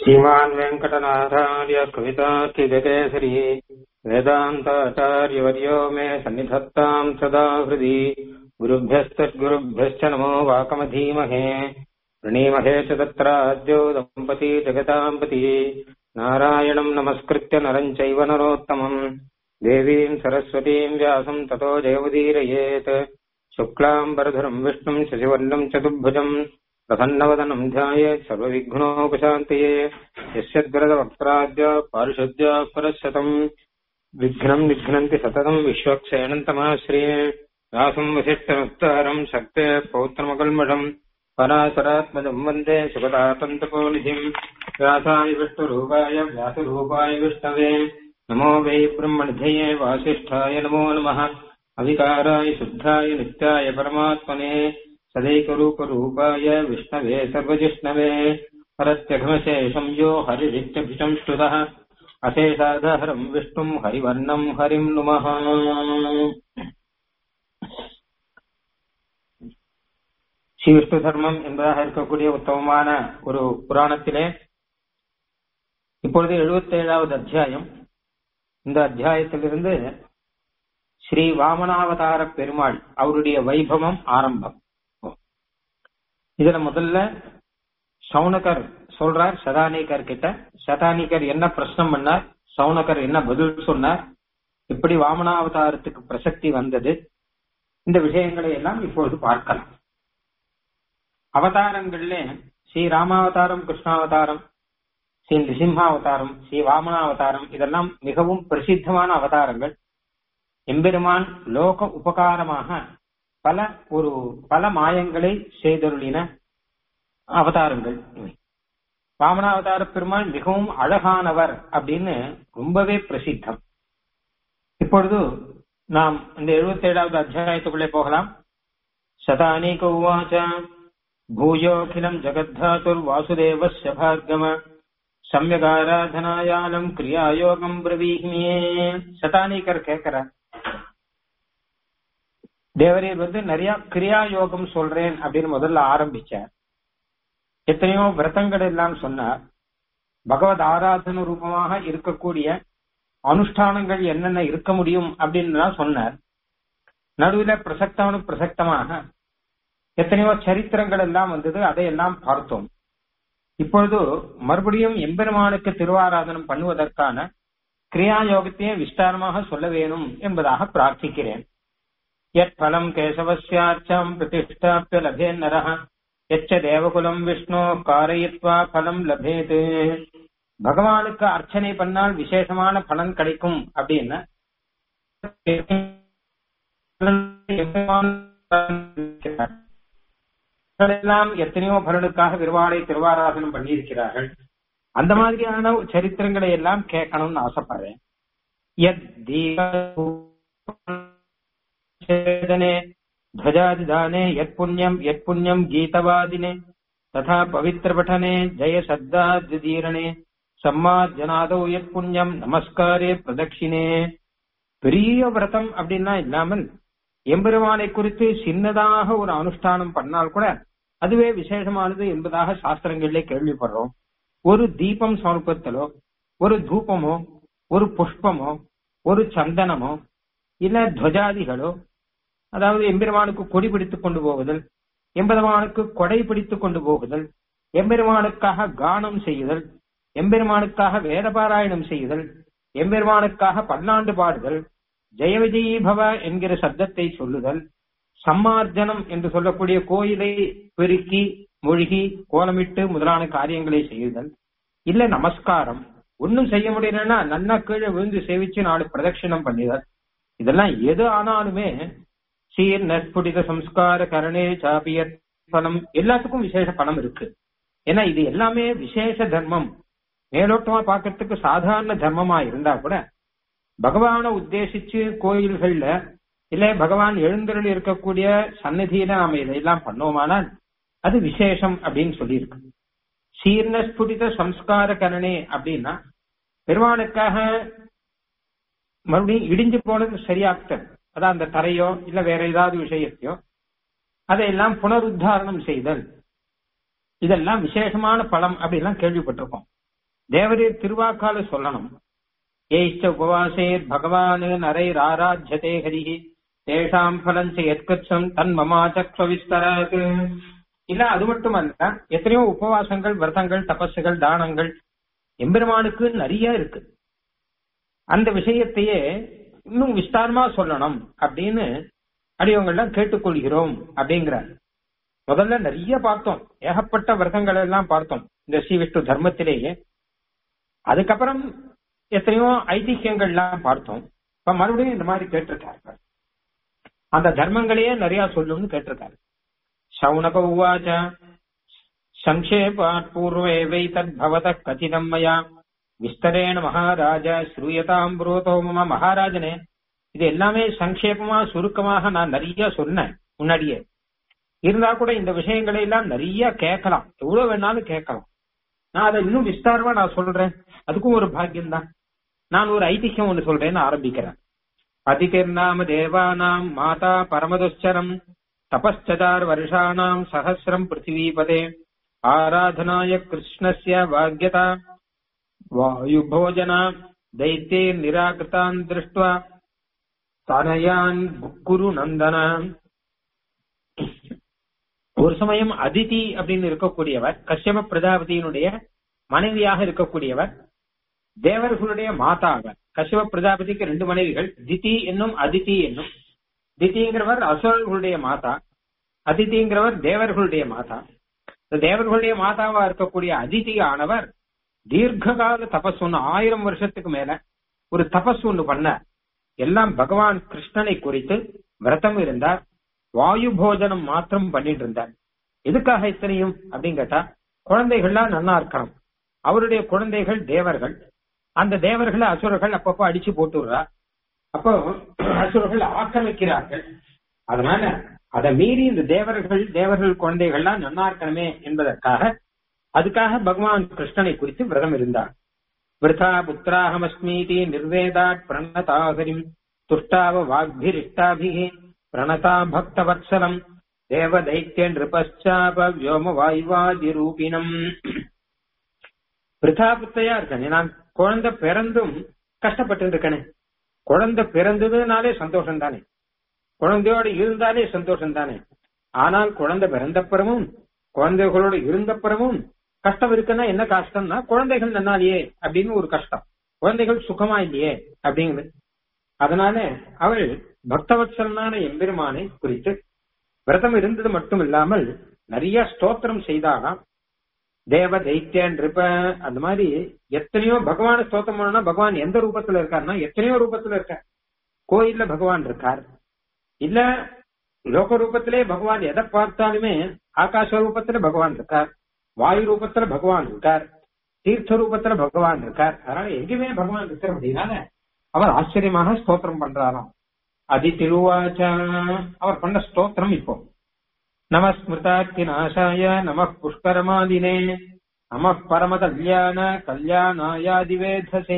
श्रीमान् वेङ्कटनाथार्य कवितार्किजकेसरी वेदान्ताचार्यवर्यो मे सन्निधत्ताम् सदा हृदि गुरुभ्यस्तद्गुरुभ्यश्च नमो वाकमधीमहे प्रणीमहे च तत्राद्यो दम्पती जगताम् पति नारायणम् नमस्कृत्य नरम् चैव नरोत्तमम् देवीम् सरस्वतीम् व्यासम् ततो जयमुदीरयेत् शुक्लाम् वरधरम् विष्णुम् शशिवर्णम् चतुर्भुजम् प्रसन्नवदनम् ध्यायेत् सर्वविघ्नोपशान्तये यस्यद्वरदवक्त्राद्य पारिषद्य परशतम् विघ्नम् विघ्नन्ति सततम् विश्वक्षयणन्तमाश्रिये व्यासम् वसिष्ठमुत्तारम् शक्ते पौत्रमकल्मषम् पराशरात्मजम् वन्दे सुगतातन्तपोनिधिम् व्यासाय विष्णुरूपाय व्यासरूपाय विष्णवे नमो वै ब्रह्मनिधये वासिष्ठाय नमो नमः अविकाराय शुद्धाय नित्याय परमात्मने सदैकरूपरूपाय विष्णवे सर्वजिष्णवे परत्यघमशेषम् यो हरिरित्यभिषम् श्रुतः அசேஷாதஹரம் விஷ்ணும் ஹரிவர்ணம் ஹரிம் நுமஹ ஸ்ரீ விஷ்ணு தர்மம் என்பதாக இருக்கக்கூடிய உத்தமமான ஒரு புராணத்திலே இப்பொழுது எழுபத்தி ஏழாவது அத்தியாயம் இந்த அத்தியாயத்திலிருந்து ஸ்ரீ வாமனாவதார பெருமாள் அவருடைய வைபவம் ஆரம்பம் இதுல முதல்ல சவுனகர் சொல்றார் சதானிகர் கிட்ட சதானிகர் என்ன பிரச்சனை பண்ணார் சவுனகர் என்ன பதில் சொன்னார் இப்படி வாமனாவதாரத்துக்கு பிரசக்தி வந்தது இந்த விஷயங்களை எல்லாம் இப்பொழுது பார்க்கலாம் அவதாரங்கள்ல ஸ்ரீ ராமாவதாரம் கிருஷ்ணாவதாரம் ஸ்ரீ நிசிம்ஹாவதாரம் ஸ்ரீ வாமனாவதாரம் இதெல்லாம் மிகவும் பிரசித்தமான அவதாரங்கள் எம்பெருமான் லோக உபகாரமாக பல ஒரு பல மாயங்களை செய்தருளின அவதாரங்கள் இவை வாமனாவதார பெருமாள் மிகவும் அழகானவர் அப்படின்னு ரொம்பவே பிரசித்தம் இப்பொழுது நாம் இந்த எழுபத்தி ஏழாவது அத்தியாயத்துக்குள்ளே போகலாம் சதானீக உவாச்ச பூயோகிலம் ஜகத்தாதுர் வாசுதேவஸ்ய பார்கம சமயகாராதனாயாலம் கிரியாயோகம் பிரவீமியே சதானீகர் கேட்கிறார் தேவரீர் வந்து நிறைய கிரியா யோகம் சொல்றேன் அப்படின்னு முதல்ல ஆரம்பிச்சார் எத்தனையோ விரதங்கள் எல்லாம் சொன்னார் பகவத் ஆராதன ரூபமாக இருக்கக்கூடிய அனுஷ்டானங்கள் என்னென்ன இருக்க முடியும் அப்படின்னு சொன்னார் நடுவில் பிரசக்தவனு பிரசக்தமாக எத்தனையோ சரித்திரங்கள் எல்லாம் வந்தது அதையெல்லாம் பார்த்தோம் இப்பொழுது மறுபடியும் எம்பெருமானுக்கு திருவாராதனம் பண்ணுவதற்கான கிரியா யோகத்தையே விஸ்தாரமாக சொல்ல வேணும் என்பதாக பிரார்த்திக்கிறேன் யத் பலம் கேசவசியார்ச்சம் பிரதிஷ்டாப்பிய லபே நரஹ எச்ச தேவகுலம் விஷ்ணு காரயித்வா பலம் லபேது பகவானுக்கு அர்ச்சனை பண்ணால் விசேஷமான பலன் கிடைக்கும் அப்படின்னு எல்லாம் எத்தனையோ பலனுக்காக விருவாளை திருவாராதனம் பண்ணியிருக்கிறார்கள் அந்த மாதிரியான சரித்திரங்களை எல்லாம் கேட்கணும்னு ஆசைப்படுறேன் ध्वजादिदाने यत्पुण्यम् यत्पुण्यम् गीतवादिने तथा पवित्रपठने जयशब्दाद्यदीरणे சம்மாஜனாதோ யத் புண்ணியம் நமஸ்காரே பிரதட்சிணே பெரிய விரதம் அப்படின்னா இல்லாமல் எம்பெருமானை குறித்து சின்னதாக ஒரு அனுஷ்டானம் பண்ணால் கூட அதுவே விசேஷமானது என்பதாக சாஸ்திரங்களிலே கேள்விப்படுறோம் ஒரு தீபம் சமர்ப்பத்திலோ ஒரு தூபமோ ஒரு புஷ்பமோ ஒரு சந்தனமோ இல்ல துவஜாதிகளோ அதாவது எம்பெருமானுக்கு கொடி பிடித்துக் கொண்டு போகுதல் எம்பெருமானுக்கு கொடை பிடித்துக் கொண்டு போகுதல் எம்பெருமானுக்காக கானம் செய்யுதல் எம்பெருமானுக்காக வேதபாராயணம் செய்யுதல் எம்பெருமானுக்காக பல்லாண்டு பாடுதல் ஜெய விஜயீ பவ என்கிற சப்தத்தை சொல்லுதல் சம்மார்ஜனம் என்று சொல்லக்கூடிய கோயிலை பெருக்கி மொழிகி கோலமிட்டு முதலான காரியங்களை செய்யுதல் இல்ல நமஸ்காரம் ஒன்னும் செய்ய முடியலன்னா நன்னா கீழே விழுந்து சேவிச்சு நாலு பிரதட்சிணம் பண்ணிதல் இதெல்லாம் எது ஆனாலுமே சீர் நற்புடித சம்ஸ்கார கரணே சாபியத் பலம் எல்லாத்துக்கும் விசேஷ பலம் இருக்கு ஏன்னா இது எல்லாமே விசேஷ தர்மம் மேலோட்டமா பார்க்கறதுக்கு சாதாரண தர்மமா இருந்தா கூட பகவான உத்தேசிச்சு கோயில்கள்ல இல்ல பகவான் எழுந்தருள் இருக்கக்கூடிய சந்நிதியில நாம இதையெல்லாம் பண்ணோமானால் அது விசேஷம் அப்படின்னு சொல்லியிருக்கு சீர்ணஸ்புடித சம்ஸ்கார கரணே அப்படின்னா பெருமானுக்காக மறுபடியும் இடிஞ்சு போனது சரியாக்தல் அதான் அந்த தரையோ இல்ல வேற ஏதாவது விஷயத்தையோ அதையெல்லாம் புனருத்தாரணம் செய்தல் இதெல்லாம் விசேஷமான பலம் அப்படிலாம் கேள்விப்பட்டிருக்கோம் தேவரீர் திருவாக்கால சொல்லணும் ஏஷ்ட உபவாசேர் பகவான் நரை ராராஜ்யதே ஹரிஹி தேஷாம் பலஞ்ச எத்கச்சம் தன் மமாச்சக்ஷ விஸ்தராத் இல்ல அது மட்டுமல்ல எத்தனையோ உபவாசங்கள் விரதங்கள் தபசுகள் தானங்கள் எம்பெருமானுக்கு நிறைய இருக்கு அந்த விஷயத்தையே இன்னும் விஸ்தாரமா சொல்லணும் அப்படின்னு அடியவங்கள்லாம் கேட்டுக்கொள்கிறோம் அப்படிங்கிறார் முதல்ல நிறைய பார்த்தோம் ஏகப்பட்ட விரதங்கள் எல்லாம் பார்த்தோம் இந்த ஸ்ரீ விஷ்ணு தர்மத்திலேயே அதுக்கப்புறம் எத்தனையோ ஐதிஹியங்கள்லாம் பார்த்தோம் இப்ப மறுபடியும் இந்த மாதிரி கேட்டிருக்காரு அந்த தர்மங்களையே நிறைய சொல்லும்னு கேட்டிருக்காரு சௌனக உவாச்ச சங்கேபாத் பூர்வே வை தத் பவத கதிதம் மயா விஸ்தரேன மகாராஜ ஸ்ரூயதாம் புரோதோ மம மகாராஜனே இது எல்லாமே சங்கேபமா சுருக்கமாக நான் நிறைய சொன்னேன் முன்னாடியே இருந்தா கூட இந்த விஷயங்களை எல்லாம் நிறைய கேட்கலாம் எவ்வளவு வேணாலும் கேட்கலாம் நான் அதை இன்னும் விஸ்தாரமா நான் சொல்றேன் அதுக்கும் ஒரு பாக்கியம் தான் நான் ஒரு ஐதிஹ்யம் ஒன்று சொல்றேன்னு ஆரம்பிக்கிறேன் அதிதிர்நாம தேவானாம் மாதா பரமதுச்சரம் தபஸ்சதார் வருஷானாம் சஹசிரம் பிருத்திவீபதே ஆராதனாய கிருஷ்ணஸ்ய வாக்யதா வாயுபோஜனா दैत्ये निराकृतान् दृष्ट्वा தனயான் குரு நந்தன ஒரு சமயம் அதிதி அப்படின்னு இருக்கக்கூடியவர் கஷ்யப பிரஜாபதியினுடைய மனைவியாக இருக்கக்கூடியவர் தேவர்களுடைய மாதா அவர் கஷ்யப பிரஜாபதிக்கு ரெண்டு மனைவிகள் திதி என்னும் அதிதி என்னும் திதிங்கிறவர் அசுரர்களுடைய மாதா அதிதிங்கிறவர் தேவர்களுடைய மாதா இந்த தேவர்களுடைய மாதாவா இருக்கக்கூடிய அதிதி ஆனவர் தீர்க்ககால தபஸ் ஒண்ணு ஆயிரம் வருஷத்துக்கு மேல ஒரு தபஸ் ஒண்ணு பண்ண எல்லாம் பகவான் கிருஷ்ணனை குறித்து விரதம் இருந்தார் வாயு போஜனம் மாத்திரம் பண்ணிட்டு இருந்தார் எதுக்காக இத்தனையும் அப்படின்னு கேட்டா குழந்தைகள்லாம் நன்னா இருக்கணும் அவருடைய குழந்தைகள் தேவர்கள் அந்த தேவர்களை அசுரர்கள் அப்பப்போ அடிச்சு போட்டுடுறா அப்போ அசுரர்கள் ஆக்கிரமிக்கிறார்கள் அதனால அதை மீறி இந்த தேவர்கள் தேவர்கள் குழந்தைகள்லாம் நன்னா இருக்கணுமே என்பதற்காக அதுக்காக பகவான் கிருஷ்ணனை குறித்து விரதம் இருந்தார் விருதா புத்திராஹமஸ்மீதி நிர்வேதாட் பிரணதாகரிம் துஷ்டாவ வாக்பிரிஷ்டாபிகி பிரணதா பக்தவத்சலம் தேவ தைத்திய நிருபச்சாப வியோம வாயுவாதி ரூபினம் விருதா புத்தையா இருக்கேன் நான் குழந்தை பிறந்தும் கஷ்டப்பட்டு இருக்கேனே குழந்தை பிறந்ததுனாலே சந்தோஷம் தானே குழந்தையோடு இருந்தாலே சந்தோஷம் தானே ஆனால் குழந்தை பிறந்தப்புறமும் குழந்தைகளோடு இருந்தப்புறமும் கஷ்டம் இருக்குன்னா என்ன கஷ்டம்னா குழந்தைகள் நன்னாலியே அப்படின்னு ஒரு கஷ்டம் குழந்தைகள் சுகமா இல்லையே அப்படிங்குது அதனால அவள் பக்தவத்சலனான எம்பெருமானை குறித்து விரதம் இருந்தது மட்டும் இல்லாமல் நிறைய ஸ்தோத்திரம் செய்தாராம் தேவ தைத்திய நிருப அந்த மாதிரி எத்தனையோ பகவான ஸ்தோத்திரம் பண்ணா பகவான் எந்த ரூபத்துல இருக்காருன்னா எத்தனையோ ரூபத்துல இருக்கார் கோயில்ல பகவான் இருக்கார் இல்ல லோக ரூபத்திலே பகவான் எதை பார்த்தாலுமே ஆகாச ரூபத்துல பகவான் இருக்கார் வாயு ரூபத்துல பகவான் இருக்கார் தீர்த்த ரூபத்துல பகவான் இருக்கார் அதனால எங்கேயுமே பகவான் இருக்கார் அப்படின்னால அவர் ஆச்சரியமாக ஸ்தோத்திரம் பண்றாராம் அதி திருவாச்ச அவர் பண்ண ஸ்தோத்திரம் இப்போ நம ஸ்மிருதாக்கி நாசாய நம புஷ்கரமாதினே நம பரம கல்யாண கல்யாணாயாதிவேதசே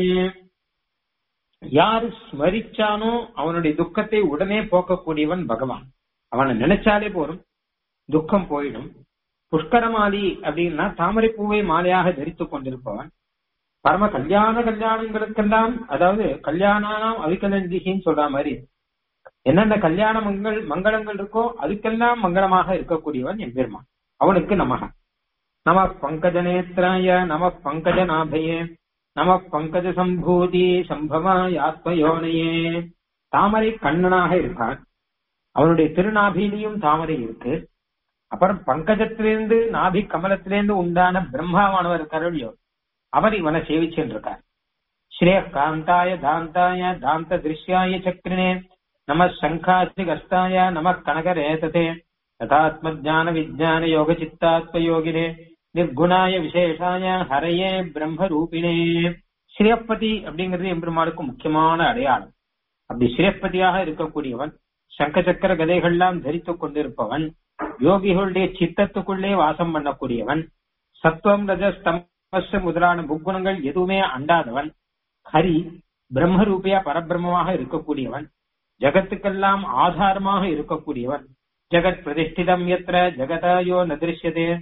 யாரு ஸ்மரிச்சானோ அவனுடைய துக்கத்தை உடனே போக்கக்கூடியவன் பகவான் அவனை நினைச்சாலே போதும் துக்கம் போயிடும் புஷ்கரமாலி அப்படின்னா தாமரை பூவை மாலையாக தரித்துக் கொண்டிருப்பவன் பரம கல்யாண கல்யாணங்களுக்கெல்லாம் அதாவது கல்யாணம் அவிகலந்திகின்னு சொல்ற மாதிரி என்னென்ன கல்யாண மங்கள் மங்களங்கள் இருக்கோ அதுக்கெல்லாம் மங்களமாக இருக்கக்கூடியவன் எம்பெருமான் அவனுக்கு நமக நம பங்கஜ நேத்ராய நம பங்கஜ நாபயே நம பங்கஜ சம்பூதி சம்பவாய் ஆத்மயோனையே தாமரை கண்ணனாக இருக்கான் அவனுடைய திருநாபிலையும் தாமரை இருக்கு அப்புறம் பங்கஜத்திலிருந்து நாபி கமலத்திலிருந்து உண்டான பிரம்மாவானவர் இருக்காரோ அவர் இவனை சேவிச்சுட்டு இருக்கார் ஸ்ரேய காந்தாய தாந்தாய தாந்த திருஷ்யாய சக்கரினே நம சங்காசி கஸ்தாய நம கனகரேததே ததாத்ம ஜான விஜான யோக சித்தாத்ம யோகினே நிர்குணாய விசேஷாய ஹரையே பிரம்ம ரூபிணே ஸ்ரீயப்பதி அப்படிங்கிறது எம்பெருமாளுக்கு முக்கியமான அடையாளம் அப்படி ஸ்ரீயப்பதியாக இருக்கக்கூடியவன் சங்க சக்கர கதைகள்லாம் தரித்துக் கொண்டிருப்பவன் யோகிகளுடைய சித்தத்துக்குள்ளே வாசம் பண்ணக்கூடியவன் சத்துவம் ரஜஸ் தமஸ் முதலான முக்குணங்கள் எதுவுமே அண்டாதவன் ஹரி பிரம்மரூபியா பரபிரமமாக இருக்கக்கூடியவன் ஜகத்துக்கெல்லாம் ஆதாரமாக இருக்கக்கூடியவன் ஜெகத் பிரதிஷ்டிதம் எத்திர ஜெகதாயோ நதிருஷ்யதே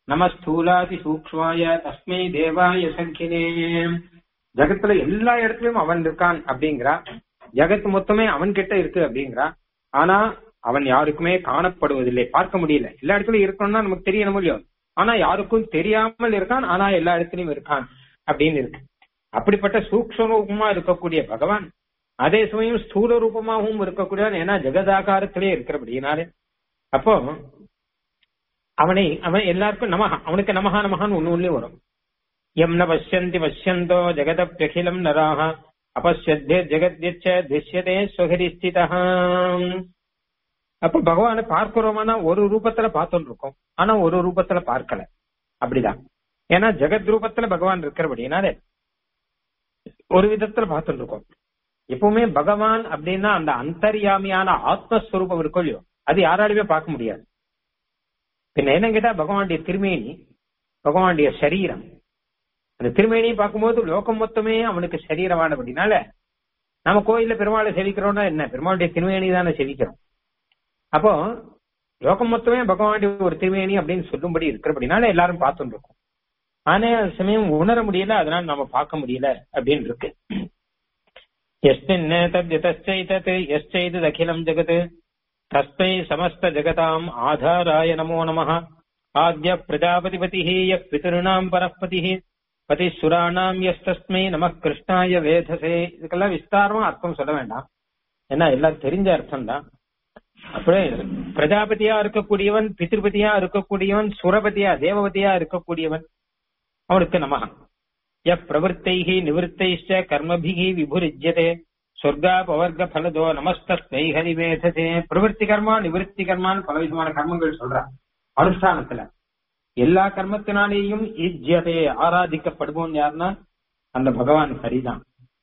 நம ஸ்தூலாதி சூக்ஷ்மாய தஸ்மை தேவாய சங்கினே ஜகத்துல எல்லா இடத்துலயும் அவன் இருக்கான் அப்படிங்கிறா ஜகத் மொத்தமே அவன் கிட்ட இருக்கு அப்படிங்கிறா ஆனா அவன் யாருக்குமே காணப்படுவதில்லை பார்க்க முடியல எல்லா இடத்துலயும் இருக்கணும்னா நமக்கு தெரியணும் முடியும் ஆனா யாருக்கும் தெரியாமல் இருக்கான் ஆனா எல்லா இடத்துலயும் இருக்கான் அப்படின்னு இருக்கு அப்படிப்பட்ட சூக்ஷ்ம ரூபமா இருக்கக்கூடிய பகவான் அதே சமயம் ஸ்தூல ரூபமாகவும் இருக்கக்கூடியவன் ஏன்னா ஜெகதாகாரத்திலே இருக்கிறபடினாலே அப்போ அவனை அவன் எல்லாருக்கும் நமஹா அவனுக்கு நமஹா நமஹான்னு ஒண்ணு ஒண்ணு வரும் எம் ந பசியந்தி பசியந்தோ ஜெகதப்பியகிலம் நராக அபசியத்தே ஜெகத்யச்ச திஷ்யதே ஸ்வகரி ஸ்திதா அப்ப பகவானை பார்க்கிறோம்னா ஒரு ரூபத்துல பார்த்துட்டு இருக்கோம் ஆனா ஒரு ரூபத்துல பார்க்கல அப்படிதான் ஏன்னா ஜெகத் ரூபத்துல பகவான் இருக்கிறபடினாலே ஒரு விதத்துல பார்த்துட்டு இருக்கோம் எப்பவுமே பகவான் அப்படின்னா அந்த அந்தர்யாமியான ஆத்மஸ்வரூபம் இருக்கும் இல்லையோ அது யாராலுமே பார்க்க முடியாது பின்ன என்ன கேட்டா பகவானுடைய திருமேனி பகவானுடைய சரீரம் அந்த திருமேனியை பார்க்கும்போது லோகம் மொத்தமே அவனுக்கு சரீரமானபடினால நம்ம கோயில்ல பெருமாளை செவிக்கிறோம்னா என்ன பெருமாளுடைய திருமேனி தானே செவிக்கிறோம் அப்போ லோகம் மொத்தமே பகவானுடைய ஒரு திருமேனி அப்படின்னு சொல்லும்படி இருக்கிறபடினால எல்லாரும் பார்த்துட்டு இருக்கோம் ஆனா அது சமயம் உணர முடியல அதனால நாம பார்க்க முடியல அப்படின்னு இருக்கு எஸ்மின் தத்யதச்சைதத் எஸ்சைதத் அகிலம் ஜெகத் தஸ்மை சமஸ்த ஜெகதாம் ஆதாராய நமோ நமः ஆத்ய பிரஜாபதிபதி யः பிதॄணாம் பரப்பதி பதிசுராணாம் எஸ்தஸ்மை நம கிருஷ்ணாய வேதசே இதுக்கெல்லாம் விஸ்தாரமா அர்த்தம் சொல்ல வேண்டாம் ஏன்னா எல்லாம் தெரிஞ்ச அர்த்தம் தான் அப்படியே பிரஜாபதியா இருக்கக்கூடியவன் பிதிருபதியா இருக்கக்கூடியவன் சுரபதியா தேவபதியா இருக்கக்கூடியவன் அவனுக்கு நமக ய பிரவருத்தைஹி நிவృத்தைச்ச கர்மபிகி விபுரிஜ்யதே சொர்க்காபவர்க்க பலதோ நமஸ்தஸ்மை ஹரிவேதசே பிரவருத்தி கர்மா நிவൃத்தி கர்மான்னு பல விதமான கர்மங்கள் சொல்றான் அனுஷ்டானத்துல எல்லா கர்மத்தினாலேயும் இஜ்யதே ஆராதிக்கப்படுவோம் யாருன்னா அந்த பகவான் ஹரிதான்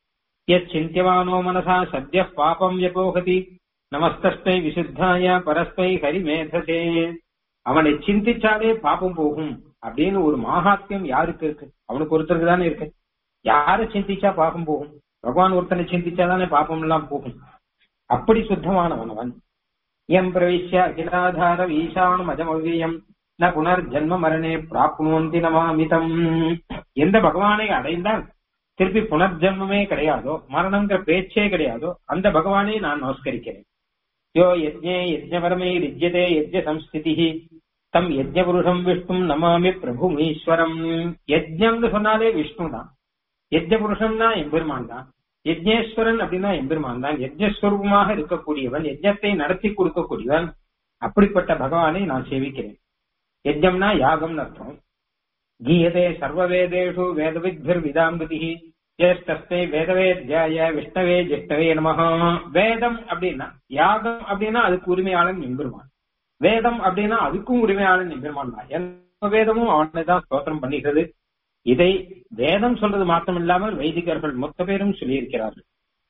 எச் சிந்தியமானோ மனசா சத்ய பாபம் யபோகதி நமஸ்தஸ்மை விசுத்தாய பரஸ்மை ஹரிமேதசே அவனை சிந்திச்சாலே பாபம் போகும் அப்படின்னு ஒரு மகாத்மியம் யாருக்கு இருக்கு அவனுக்கு ஒருத்தருக்கு தானே இருக்கு யாரை சிந்திச்சா பாபம் போகும் பகவான் ஒருத்தனை சிந்திச்சாதானே பாபம் எல்லாம் போகும் அப்படி சுத்தமானவன் அவன் எம் பிரவிஷ்ய அகிலாதார ஈசானும் அஜமவ்யம் ந புனர் ஜென்ம மரணே பிராப்னோந்தி நமாமிதம் எந்த பகவானை அடைந்தால் திருப்பி புனர்ஜென்மமே கிடையாதோ மரணங்கிற பேச்சே கிடையாதோ அந்த பகவானை நான் நமஸ்கரிக்கிறேன் யோ யஜ்ஞே யஜ்ஞபரமே ரிஜ்யதே யஜ்ஞ சம்ஸ்திதி தம் யஜ்ஞ புருஷம் விஷ்ணும் நமாமி பிரபு ஈஸ்வரம் யஜ்ஞம்னு சொன்னாலே விஷ்ணு தான் யஜ்ஞ புருஷம்னா எம்பெருமான் தான் யஜ்ஞேஸ்வரன் அப்படின்னா எம்பெருமான் தான் யஜ்ஞஸ்வரூபமாக இருக்கக்கூடியவன் யஜ்ஞத்தை நடத்தி கொடுக்கக்கூடியவன் அப்படிப்பட்ட பகவானை நான் சேவிக்கிறேன் யஜ்ஞம்னா யாகம்னு அர்த்தம் கீயதே சர்வவேதேஷு வேதவித்பிர் விதாம்பதி ஏஸ்தஸ்மை வேதவேத்யாய விஷ்ணவே ஜிஷ்ணவே நமஹா வேதம் அப்படின்னா யாகம் அப்படின்னா அதுக்கு உரிமையாளன் எம்பெருமான் வேதம் அப்படின்னா அதுக்கும் உரிமையாளன் எம்பெருமான் தான் எந்த வேதமும் அவனை தான் ஸ்தோத்திரம் பண்ணுகிறது இதை வேதம் சொல்றது மாத்திரம் இல்லாமல் வைதிகர்கள் மொத்த பேரும் சொல்லியிருக்கிறார்கள்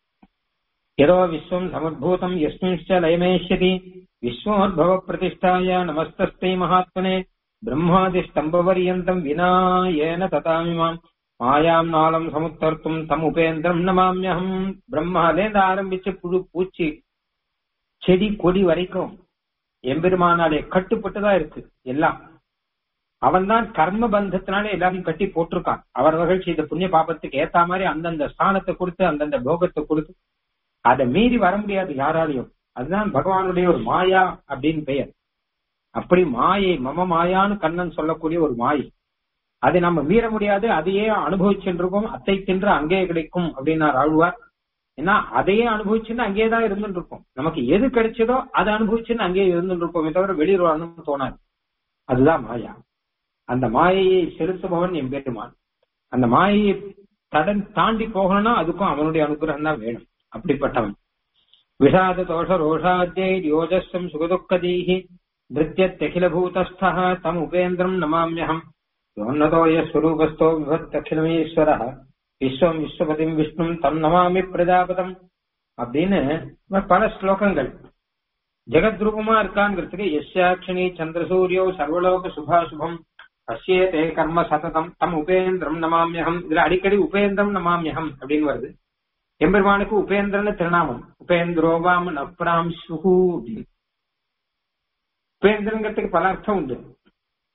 ஏதோ விஸ்வம் சமுத்பூதம் எஸ்மின்ச்ச லயமேஷ்யதி விஸ்வோத்பவ பிரதிஷ்டாய நமஸ்தஸ்தை மகாத்மனே பிரம்மாதி ஸ்தம்பவரியந்தம் வினா ஏன ததாமிமாம் மாயாம் நாளம் சமுத்தர்த்தும் தம் உபேந்திரம் நமாமியகம் பிரம்மாலேந்து ஆரம்பிச்சு புழு பூச்சி செடி கொடி வரைக்கும் எம்பெருமானாலே கட்டுப்பட்டுதான் இருக்கு எல்லாம் அவன் தான் கர்ம பந்தத்தினாலே எல்லாரையும் கட்டி போட்டிருக்கான் அவரவர்கள் செய்த புண்ணிய பாபத்துக்கு ஏத்த மாதிரி அந்தந்த ஸ்தானத்தை கொடுத்து அந்தந்த போகத்தை கொடுத்து அதை மீறி வர முடியாது யாராலையும் அதுதான் பகவானுடைய ஒரு மாயா அப்படின்னு பெயர் அப்படி மாயை மம மாயான்னு கண்ணன் சொல்லக்கூடிய ஒரு மாயை அதை நம்ம மீற முடியாது அதையே அனுபவிச்சுருக்கோம் அத்தை தின்று அங்கே கிடைக்கும் அப்படின்னார் ஆழ்வார் ஏன்னா அதையே அனுபவிச்சுன்னு அங்கேயே தான் இருந்துட்டு இருக்கோம் நமக்கு எது கிடைச்சதோ அதை அனுபவிச்சுன்னு அங்கேயே இருந்துட்டு இருக்கோமே தவிர வெளியூர் வரணும்னு தோணாது அதுதான் மாயா அந்த மாயையை செலுத்துபவன் என் பெருமான் அந்த மாயையை தடன் தாண்டி போகணும்னா அதுக்கும் அவனுடைய அனுகிரகம் தான் வேணும் அப்படிப்பட்டவன் விஷாத தோஷ ரோஷாத்தியை யோஜஸ்வம் சுகதுக்கதீஹி நிருத்தியத்தகிலபூதஸ்தः தம் உபேந்திரம் நமாமியகம் யோன்னதோய ஸ்வரூபஸ்தோ விபத்தகிலமீஸ்வர விஸ்வம் விஸ்வபதிம் விஷ்ணும் தம் நமாமி பிரஜாபதம் அப்படின்னு பல ஸ்லோகங்கள் ஜெகத் ரூபமா இருக்காங்கிறதுக்கு எஸ்யாட்சிணி சந்திரசூரியோ சர்வலோக சுபாசுபம் அஸ்யேதே கர்ம சததம் தம் உபேந்திரம் நமாமியகம் இதுல அடிக்கடி உபேந்திரம் நமாமியகம் அப்படின்னு வருது எம்பெருமானுக்கு உபேந்திரன்னு திருநாமம் உபேந்திரோவாம் நப்ராம் சுகு அப்படின்னு உபேந்திரங்கிறதுக்கு பல அர்த்தம் உண்டு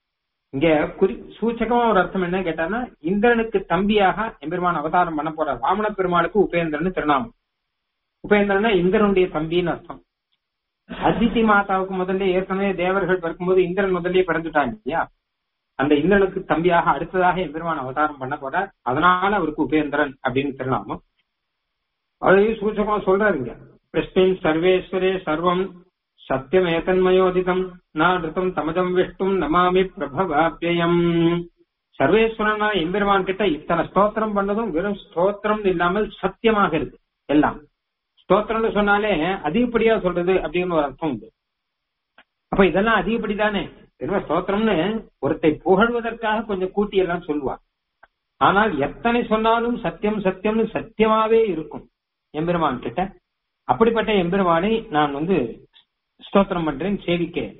இங்க குறி சூச்சகமா ஒரு அர்த்தம் என்ன கேட்டான்னா இந்திரனுக்கு தம்பியாக எம்பெருமான் அவதாரம் பண்ண போற வாமன பெருமாளுக்கு உபேந்திரன் திருநாமம் உபேந்திரனா இந்திரனுடைய தம்பின்னு அர்த்தம் அதித்தி மாதாவுக்கு முதல்ல ஏற்கனவே தேவர்கள் பிறக்கும்போது இந்திரன் முதல்லயே பிறந்துட்டாங்க இல்லையா அந்த இந்திரனுக்கு தம்பியாக அடுத்ததாக எம்பெருமான் அவதாரம் பண்ண போறார் அதனால அவருக்கு உபேந்திரன் அப்படின்னு திருநாமம் அதையும் சூச்சகமா சொல்றாருங்க பிரஸ்டின் சர்வேஸ்வரே சர்வம் சத்தியம் ஏதன்மயோதிதம் நாடுத்தம் தமதம் விஷ்டும் நமாமி பிரபவாபியம் சர்வேஸ்வரனா எம்பெருமான் கிட்ட இத்தனை ஸ்தோத்திரம் பண்ணதும் வெறும் ஸ்தோத்திரம் இல்லாமல் சத்தியமாக இருக்கு எல்லாம் ஸ்தோத்திரம்னு சொன்னாலே அதிகப்படியா சொல்றது அப்படின்னு ஒரு அர்த்தம் உண்டு அப்ப இதெல்லாம் அதிகப்படி தானே வெறும் ஸ்தோத்திரம்னு ஒருத்தை புகழ்வதற்காக கொஞ்சம் கூட்டி எல்லாம் சொல்லுவார் ஆனால் எத்தனை சொன்னாலும் சத்தியம் சத்தியம்னு சத்தியமாவே இருக்கும் எம்பெருமான் கிட்ட அப்படிப்பட்ட எம்பெருமானை நான் வந்து ஸ்தோத்திரம் பண்றேன் சேவிக்கிறேன்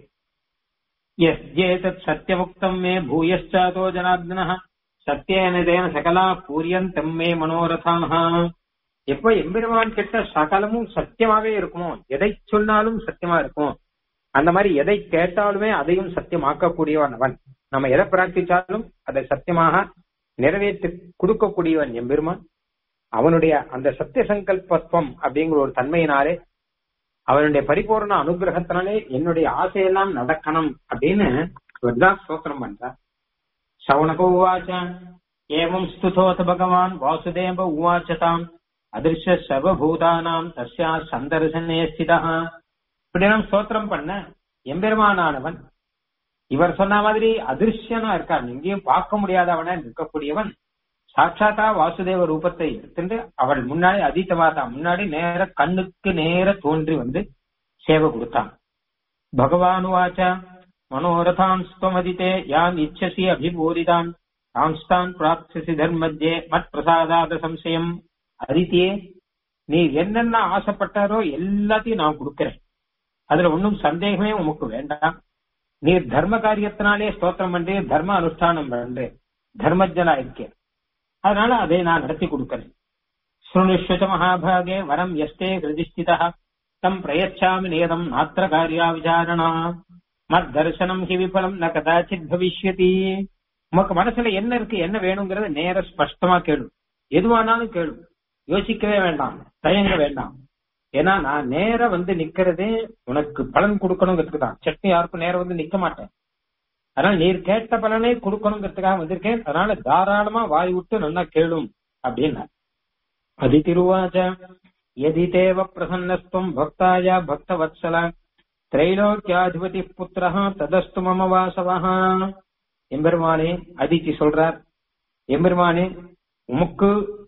எஸ் ஜேதத் சத்தியமுக்தம் மே பூயச்சாதோ ஜனார்தன சத்தியேன தேன சகலா பூரியந்தம் மே மனோரதானா எப்ப எம்பெருமான் கிட்ட சகலமும் சத்தியமாவே இருக்குமோ எதை சொன்னாலும் சத்தியமா இருக்கும் அந்த மாதிரி எதை கேட்டாலுமே அதையும் சத்தியமாக்கக்கூடியவன் அவன் நம்ம எதை பிரார்த்திச்சாலும் அதை சத்தியமாக நிறைவேற்றி கொடுக்கக்கூடியவன் எம்பெருமான் அவனுடைய அந்த சத்திய சங்கல்பத்துவம் அப்படிங்கிற ஒரு தன்மையினாலே அவனுடைய பரிபூர்ண அனுகிரகத்தினாலே என்னுடைய ஆசையெல்லாம் நடக்கணும் அப்படின்னு இவர்தான் ஸ்தோத்திரம் பண்றார் சவுனக உவாச்ச ஏவம் ஸ்துதோத பகவான் வாசுதேவ உவாச்சதாம் அதிர்ஷ சர்வபூதானாம் தஸ்யா சந்தர்சனே ஸ்திதா இப்படிலாம் ஸ்தோத்திரம் பண்ண எம்பெருமானானவன் இவர் சொன்ன மாதிரி அதிர்ஷ்யனா இருக்கான் எங்கேயும் பார்க்க முடியாதவன இருக்கக்கூடியவன் சாட்சாத்தா வாசுதேவ ரூபத்தை எடுத்துட்டு அவள் முன்னாடி அதித்த மாதா முன்னாடி நேர கண்ணுக்கு நேர தோன்றி வந்து சேவை கொடுத்தான் பகவானுவாச்ச மனோரதான் ஸ்வமதித்தே யான் இச்சசி அபிபூரிதான் தான்ஸ்தான் பிராப்சசி தர்மத்தியே மத் பிரசாதாத சம்சயம் அதித்தியே நீ என்னென்ன ஆசைப்பட்டாரோ எல்லாத்தையும் நான் கொடுக்கிறேன் அதுல ஒன்றும் சந்தேகமே உமக்கு வேண்டாம் நீ தர்ம காரியத்தினாலே ஸ்தோத்திரம் பண்றே தர்ம அனுஷ்டானம் பண்றே தர்மஜனா இருக்கேன் அதனால அதை நான் நடத்தி கொடுக்கிறேன் சுருணுஷ்வச்ச மகாபாகே வரம் எஸ்தே ஹிருதிஷ்டிதா தம் பிரயச்சாமி நேதம் நாத்திர காரியா விசாரணா மத் தரிசனம் ஹி விபலம் ந கதாச்சித் பவிஷ்யதி உமக்கு மனசுல என்ன இருக்கு என்ன வேணுங்கிறத நேர ஸ்பஷ்டமா கேளு எதுவானாலும் கேளு யோசிக்கவே வேண்டாம் தயங்க வேண்டாம் ஏன்னா நான் நேர வந்து நிக்கிறதே உனக்கு பலன் கொடுக்கணுங்கிறதுக்கு தான் சட்னி யாருக்கும் நேரம் வந்து நிக்க மாட்டேன் அதனால நீர் கேட்ட பலனை கொடுக்கணுங்கிறதுக்காக வந்திருக்கேன் அதனால தாராளமா வாய் விட்டு நல்லா கேளும் அப்படின்னா அதி திருவாச்ச எதி தேவ பிரசன்னஸ்துவம் பக்தாயா பக்த வத்சல திரைலோக்கியாதிபதி புத்திரஹா ததஸ்து மம வாசவஹா எம்பெருமானே அதித்தி சொல்றார் எம்பெருமானே உமக்கு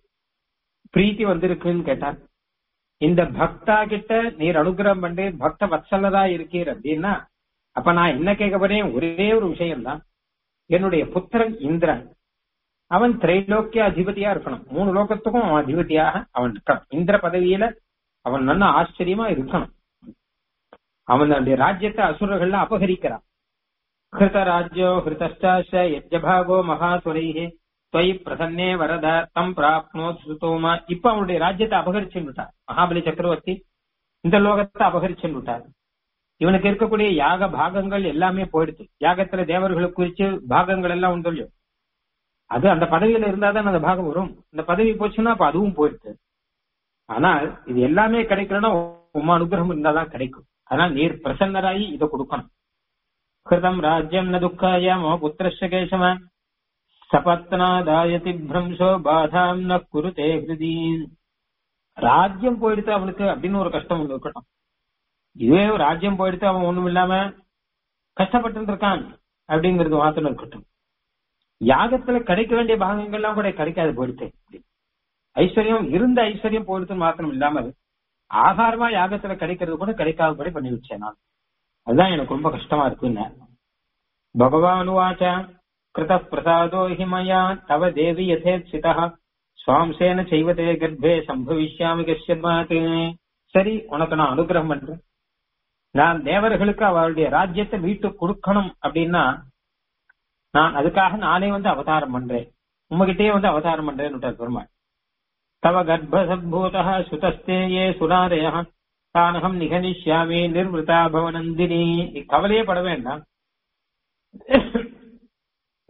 பிரீத்தி வந்திருக்குன்னு கேட்டார் இந்த பக்தா கிட்ட நீர் அனுகிரகம் பண்ணி பக்த வத்சலதா இருக்கீர் அப்படின்னா அப்ப நான் என்ன கேட்க போறேன் ஒரே ஒரு விஷயம்தான் என்னுடைய புத்திரன் இந்திரன் அவன் திரைலோக்கிய அதிபதியா இருக்கணும் மூணு லோகத்துக்கும் அவன் அதிபதியாக அவன் இருக்கணும் இந்திர பதவியில அவன் நல்ல ஆச்சரியமா இருக்கணும் அவனுடைய ராஜ்யத்தை அசுரர்கள்ல அபகரிக்கிறான் ஹிருத ராஜ்யோ ஹிருதாச்ச யஜ்ஜபாகோ மகாசுரைஹே தொய் பிரசன்னே வரத தம் பிராப்னோ சுத்தோமா இப்ப அவனுடைய ராஜ்யத்தை அபகரிச்சுன்னு விட்டார் மகாபலி சக்கரவர்த்தி இந்த லோகத்தை அபகரிச்சுன்னு விட்டார் இவனுக்கு இருக்கக்கூடிய யாக பாகங்கள் எல்லாமே போயிடுச்சு யாகத்துல தேவர்களுக்கு குறிச்சு பாகங்கள் எல்லாம் உண்டு இல்லையோ அது அந்த பதவியில இருந்தாதான் அந்த பாகம் வரும் இந்த பதவி போச்சுன்னா அப்ப அதுவும் போயிடுச்சு ஆனால் இது எல்லாமே கிடைக்கலன்னா உமா அனுகிரகம் இருந்தாதான் கிடைக்கும் அதனால நீர் பிரசன்னராகி இதை கொடுக்கணும் கிருதம் ராஜ்யம் ந துக்காய மம புத்திரஸ்ய கேசம சபத்னாதாயதி பிரம்சோ பாதாம் ந குருதே ஹிருதி ராஜ்யம் போயிடுத்து அவனுக்கு அப்படின்னு ஒரு கஷ்டம் ஒண்ணு இருக்கட்டும் இதுவே ஒரு ராஜ்யம் போயிடுத்து அவன் ஒண்ணும் இல்லாம கஷ்டப்பட்டு இருக்கான் அப்படிங்கிறது மாத்திரம் இருக்கட்டும் யாகத்துல கிடைக்க வேண்டிய பாகங்கள்லாம் கூட கிடைக்காது போயிடுத்து ஐஸ்வர்யம் இருந்த ஐஸ்வர்யம் போயிடுத்து மாத்திரம் இல்லாமல் ஆகாரமா யாகத்துல கிடைக்கிறது கூட கிடைக்காதபடி பண்ணி வச்சேன் நான் அதுதான் எனக்கு ரொம்ப கஷ்டமா இருக்குன்னு பகவானுவாச்ச கிருத பிரசாதோ ஹிமயா தவ தேவி யதேட்சிதா சுவாம்சேன செய்வதே கர்ப்பே சம்பவிஷ்யாமி கஷ்யமாத் சரி உனக்கு நான் அனுகிரகம் பண்றேன் நான் தேவர்களுக்கு அவருடைய ராஜ்யத்தை வீட்டு கொடுக்கணும் அப்படின்னா நான் அதுக்காக நானே வந்து அவதாரம் பண்றேன் உங்ககிட்டயே வந்து அவதாரம் பண்றேன்னு பெருமாள் தவ கர்ப்பசத்பூத சுதஸ்தே ஏ சுனாரய தானகம் நிகனிஷ்யாமி நிர்வதா பவனந்தினி கவலையே பட வேண்டாம்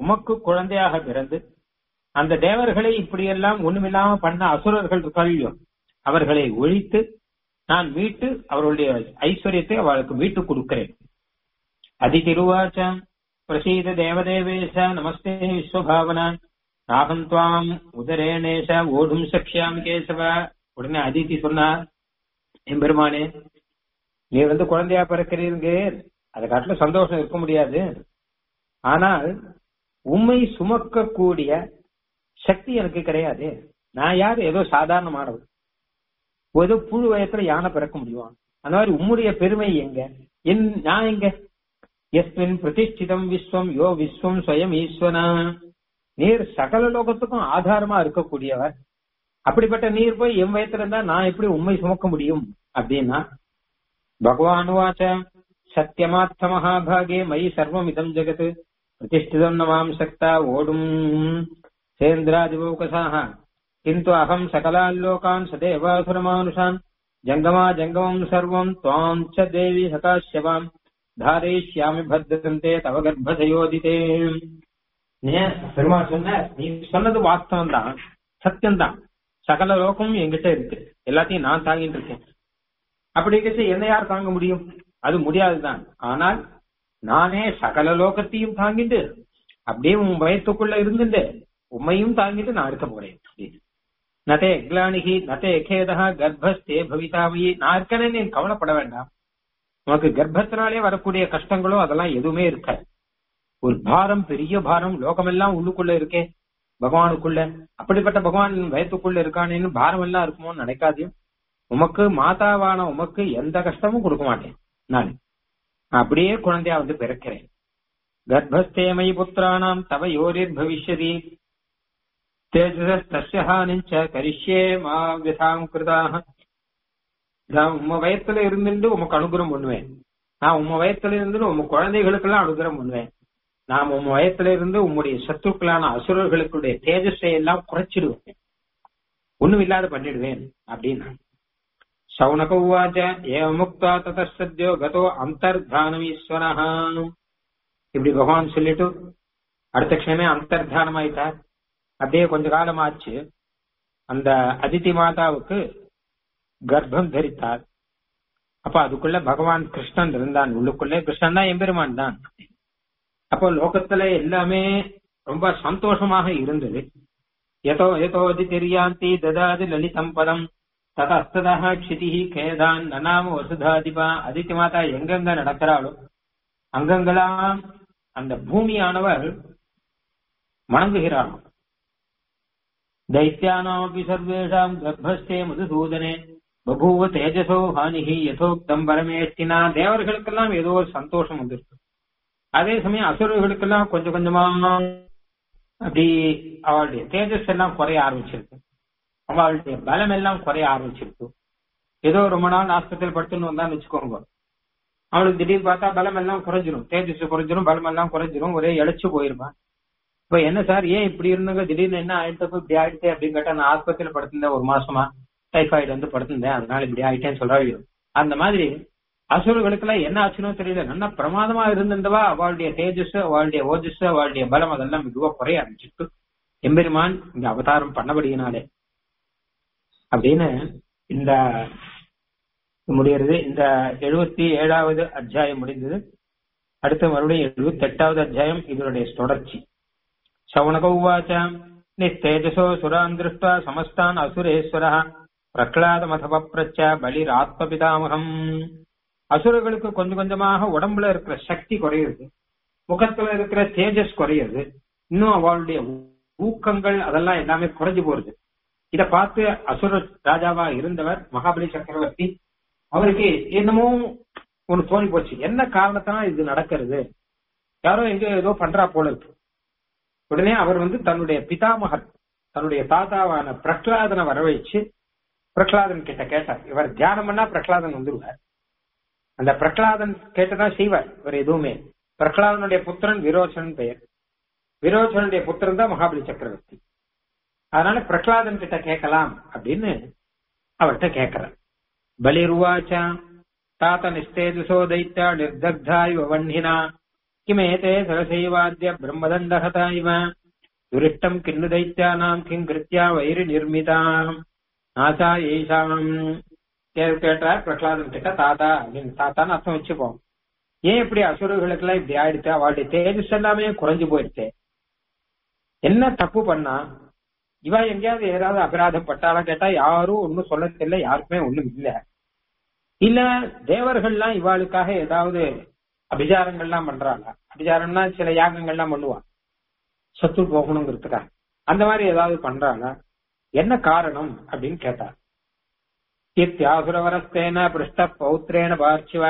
உமக்கு குழந்தையாக பிறந்து அந்த தேவர்களை இப்படியெல்லாம் ஒண்ணுமில்லாம பண்ண அசுரர்கள் கல்வியோ அவர்களை ஒழித்து நான் மீட்டு அவர்களுடைய ஐஸ்வர்யத்தை அவளுக்கு மீட்டு கொடுக்கிறேன் அதிதிருவாச்ச பிரசீத தேவதேவேஷ நமஸ்தே விஸ்வபாவனா ராகம் துவாம் உதரேணேஷ ஓடும் சக்ஷாமி கேசவ உடனே அதிதி சொன்னார் எம்பெருமானே நீ வந்து குழந்தையா பிறக்கிறீங்க அதை காட்டில சந்தோஷம் இருக்க முடியாது ஆனால் உண்மை சுமக்கக்கூடிய சக்தி எனக்கு கிடையாது நான் யார் ஏதோ சாதாரணமானவர் ஏதோ புழு வயத்துல யானை பிறக்க முடியும் அந்த மாதிரி உம்முடைய பெருமை எங்க என் நான் எங்க எஸ்மின் பிரதிஷ்டிதம் விஸ்வம் யோ விஸ்வம் ஸ்வயம் ஈஸ்வனா நீர் சகல லோகத்துக்கும் ஆதாரமா இருக்கக்கூடியவர் அப்படிப்பட்ட நீர் போய் என் வயத்துல இருந்தா நான் எப்படி உண்மை சுமக்க முடியும் அப்படின்னா பகவானுவாச்ச சத்தியமார்த்த மகாபாகே மயி சர்வம் இதம் ஜெகத் பிரதிஷ்டிதம் நமாம் சக்தா ஓடும் சேந்திராதிபோகசாக கிந்து அகம் சகலான் லோகான் சதேவாசுரமானுஷான் ஜங்கமா ஜங்கமம் சர்வம் துவாம் ச தேவி சகாஷ்யவாம் தாரயிஷ்யாமி பத்ரந்தே தவ கர்ப்பசயோதிதே பெருமாள் சொன்ன நீ சொன்னது வாஸ்தவம் தான் சத்தியம் தான் சகல லோகமும் என்கிட்ட இருக்கு எல்லாத்தையும் நான் தாங்கிட்டு இருக்கேன் அப்படி இருக்க என்ன யார் தாங்க முடியும் அது முடியாதுதான் ஆனால் நானே சகல லோகத்தையும் தாங்கிட்டு அப்படியே உன் வயத்துக்குள்ள இருந்துட்டு உண்மையும் தாங்கிட்டு நான் இருக்க போறேன் அப்படின்னு. நதே எக்லானிகி நதே எகேதா கர்ப்பஸ்தே பவிதாமயி நான் இருக்கனே நீ கவலைப்பட வேண்டாம் உனக்கு கர்ப்பத்தினாலே வரக்கூடிய கஷ்டங்களோ அதெல்லாம் எதுவுமே இருக்காது ஒரு பாரம் பெரிய பாரம் லோகமெல்லாம் உள்ளுக்குள்ள இருக்கே பகவானுக்குள்ள அப்படிப்பட்ட பகவான் வயத்துக்குள்ள இருக்கானேன்னு பாரம் எல்லாம் இருக்குமோ நினைக்காதே உமக்கு மாதாவான உமக்கு எந்த கஷ்டமும் கொடுக்க மாட்டேன் நான் அப்படியே குழந்தையா வந்து பிறக்கிறேன் கர்ப்பஸ்தேமை புத்திரானாம் தவ யோரிர் பவிஷ்யதி தேஜஸ்தஸ்யஹானிச்ச கரிஷ்யே மா விதாம் கிருதாக நான் உம்ம வயத்துல இருந்துட்டு உமக்கு அனுகிரகம் பண்ணுவேன் நான் உம்ம வயத்துல இருந்து உம்ம குழந்தைகளுக்கெல்லாம் அனுகிரகம் பண்ணுவேன் நான் உம்ம வயத்துல இருந்து உம்முடைய சத்துருக்களான அசுரர்களுடைய தேஜஸை எல்லாம் குறைச்சிடுவேன் ஒண்ணும் இல்லாத பண்ணிடுவேன் அப்படின்னு சௌனக உவாச்ச ஏவ முக்தா ததசத்யோ கதோ அந்தர்தானம் ஈஸ்வரஹ இப்படி பகவான் சொல்லிட்டு அடுத்த க்ஷணமே அந்தர்தானம் ஆயிட்டார் அப்படியே கொஞ்ச காலம் ஆச்சு அந்த அதிதி மாதாவுக்கு கர்ப்பம் தரித்தார் அப்ப அதுக்குள்ள பகவான் கிருஷ்ணன் இருந்தான் உள்ளுக்குள்ளே கிருஷ்ணன் தான் எம்பெருமான் தான் அப்போ லோகத்துல எல்லாமே ரொம்ப சந்தோஷமாக இருந்தது எதோ எதோ அதிதிரியாந்தி ததாதி லலிதம் பதம் ததஸ்ததா க்ஷிதி கேதான் நனாம வசுதாதிபா அதித்தி மாதா எங்கெங்க நடக்கிறாளோ அங்கங்கெல்லாம் அந்த பூமியானவர் வணங்குகிறாராம் दैत्यानामपि सर्वेषाम् गर्भस्थे மதுசூதனே பபூவ தேஜசோ ஹானிஹி யதோக்தம் பரமேஷ்டினா தேவர்களுக்கெல்லாம் ஏதோ ஒரு சந்தோஷம் வந்திருக்கு அதே சமயம் அசுரர்களுக்கெல்லாம் கொஞ்சம் கொஞ்சமா அப்படி அவளுடைய தேஜஸ் எல்லாம் குறைய ஆரம்பிச்சிருக்கு அவளுடைய பலம் எல்லாம் குறைய ஆரம்பிச்சிருக்கு ஏதோ ரொம்ப நாள் ஆஸ்பத்திரியில் படுத்துன்னு வந்தான்னு வச்சுக்கோங்க அவளுக்கு திடீர்னு பார்த்தா பலம் எல்லாம் குறைஞ்சிரும் தேஜஸ் குறைஞ்சிரும் பலம் எல்லாம் குறைஞ்சிரும் ஒரே இழைச்சு போயிருப்பான் இப்ப என்ன சார் ஏன் இப்படி இருந்தவங்க திடீர்னு என்ன ஆயிட்டு இப்படி ஆயிடுச்சு அப்படின்னு கேட்டா நான் ஆஸ்பத்திரியில படுத்திருந்தேன் ஒரு மாசமா டைஃபாய்டு வந்து படுத்திருந்தேன் அதனால இப்படி ஆயிட்டேன்னு சொல்றாங்க அந்த மாதிரி அசுரர்களுக்கு எல்லாம் என்ன ஆச்சுன்னு தெரியல நல்ல பிரமாதமா இருந்திருந்தவா அவளுடைய தேஜஸ் அவளுடைய ஓஜஸ் அவளுடைய பலம் அதெல்லாம் மெதுவா குறைய ஆரம்பிச்சிட்டு எம்பெருமான் இங்க அவதாரம் பண்ணபடியினாலே அப்படின்னு இந்த முடிகிறது இந்த எழுபத்தி ஏழாவது அத்தியாயம் முடிந்தது அடுத்த மறுபடியும் எழுபத்தி எட்டாவது அத்தியாயம் இதனுடைய தொடர்ச்சி शौनक उवाच निस्तेजसो सुरान् दृष्ट्वा समस्तान् असुरेश्वरः பிரகலாதமதபப்ரச்ச பலிராத்மபிதாமகம் அசுரர்களுக்கு கொஞ்சம் கொஞ்சமாக உடம்புல இருக்கிற சக்தி குறையுது முகத்துல இருக்கிற தேஜஸ் குறையுது இன்னும் அவளுடைய ஊக்கங்கள் அதெல்லாம் எல்லாமே குறைஞ்சு போறது இத பார்த்து அசுர ராஜாவா இருந்தவர் மகாபலி சக்கரவர்த்தி அவருக்கு என்னமோ ஒண்ணு தோணி போச்சு என்ன காரணத்தினால இது நடக்கிறது யாரோ எங்க ஏதோ பண்றா போல இருக்கு உடனே அவர் வந்து தன்னுடைய பிதாமகர் தன்னுடைய தாத்தாவான பிரகலாதனை வரவழைச்சு பிரகலாதன் கிட்ட கேட்டார் இவர் தியானம் பண்ணா பிரகலாதன் வந்துருவார் அந்த பிரகலாதன் கேட்டதான் செய்வார் இவர் எதுவுமே பிரகலாதனுடைய புத்திரன் விரோச்சன் பெயர் விரோச்சனுடைய புத்திரன் தான் மகாபலி சக்கரவர்த்தி அதனால பிரகலாதன் கிட்ட கேட்கலாம் அப்படின்னு அவர்கிட்ட கேட்கிறார் பலிருவாச்சா தாத்த நிஸ்தேஜசோ தைத்தா நிர்தக்தா இவ வன்னினா கிமேதே சரசைவாத்திய பிரம்மதண்டகதா இவ துரிஷ்டம் கிண்ணு தைத்தியானாம் கிங் கிருத்தியா வயிறு நிர்மிதாம் நாசா ஏஷாம் கேட்டார் பிரகலாதன் கிட்ட தாத்தா அப்படின்னு தாத்தான்னு அர்த்தம் வச்சுப்போம் ஏன் இப்படி அசுரர்களுக்கு எல்லாம் இப்படி ஆயிடுச்சு அவளுடைய தேஜஸ் எல்லாமே குறைஞ்சு போயிடுச்சு என்ன தப்பு பண்ணா இவ எங்கேயாவது ஏதாவது அபராதம் பட்டாலா கேட்டா யாரும் ஒன்னும் சொல்ல தெரியல யாருக்குமே ஒண்ணும் இல்ல இல்ல தேவர்கள்லாம் இவாளுக்காக ஏதாவது அபிசாரங்கள்லாம் பண்றாங்க அபிசாரம்னா சில யாகங்கள்லாம் பண்ணுவாங்க சத்து போகணுங்கிறதுக்காக அந்த மாதிரி ஏதாவது பண்றாங்க என்ன காரணம் அப்படின்னு கேட்டார் இத்தியாசுரவரஸ்தேன பிருஷ்ட பௌத்திரேன பார்ச்சிவ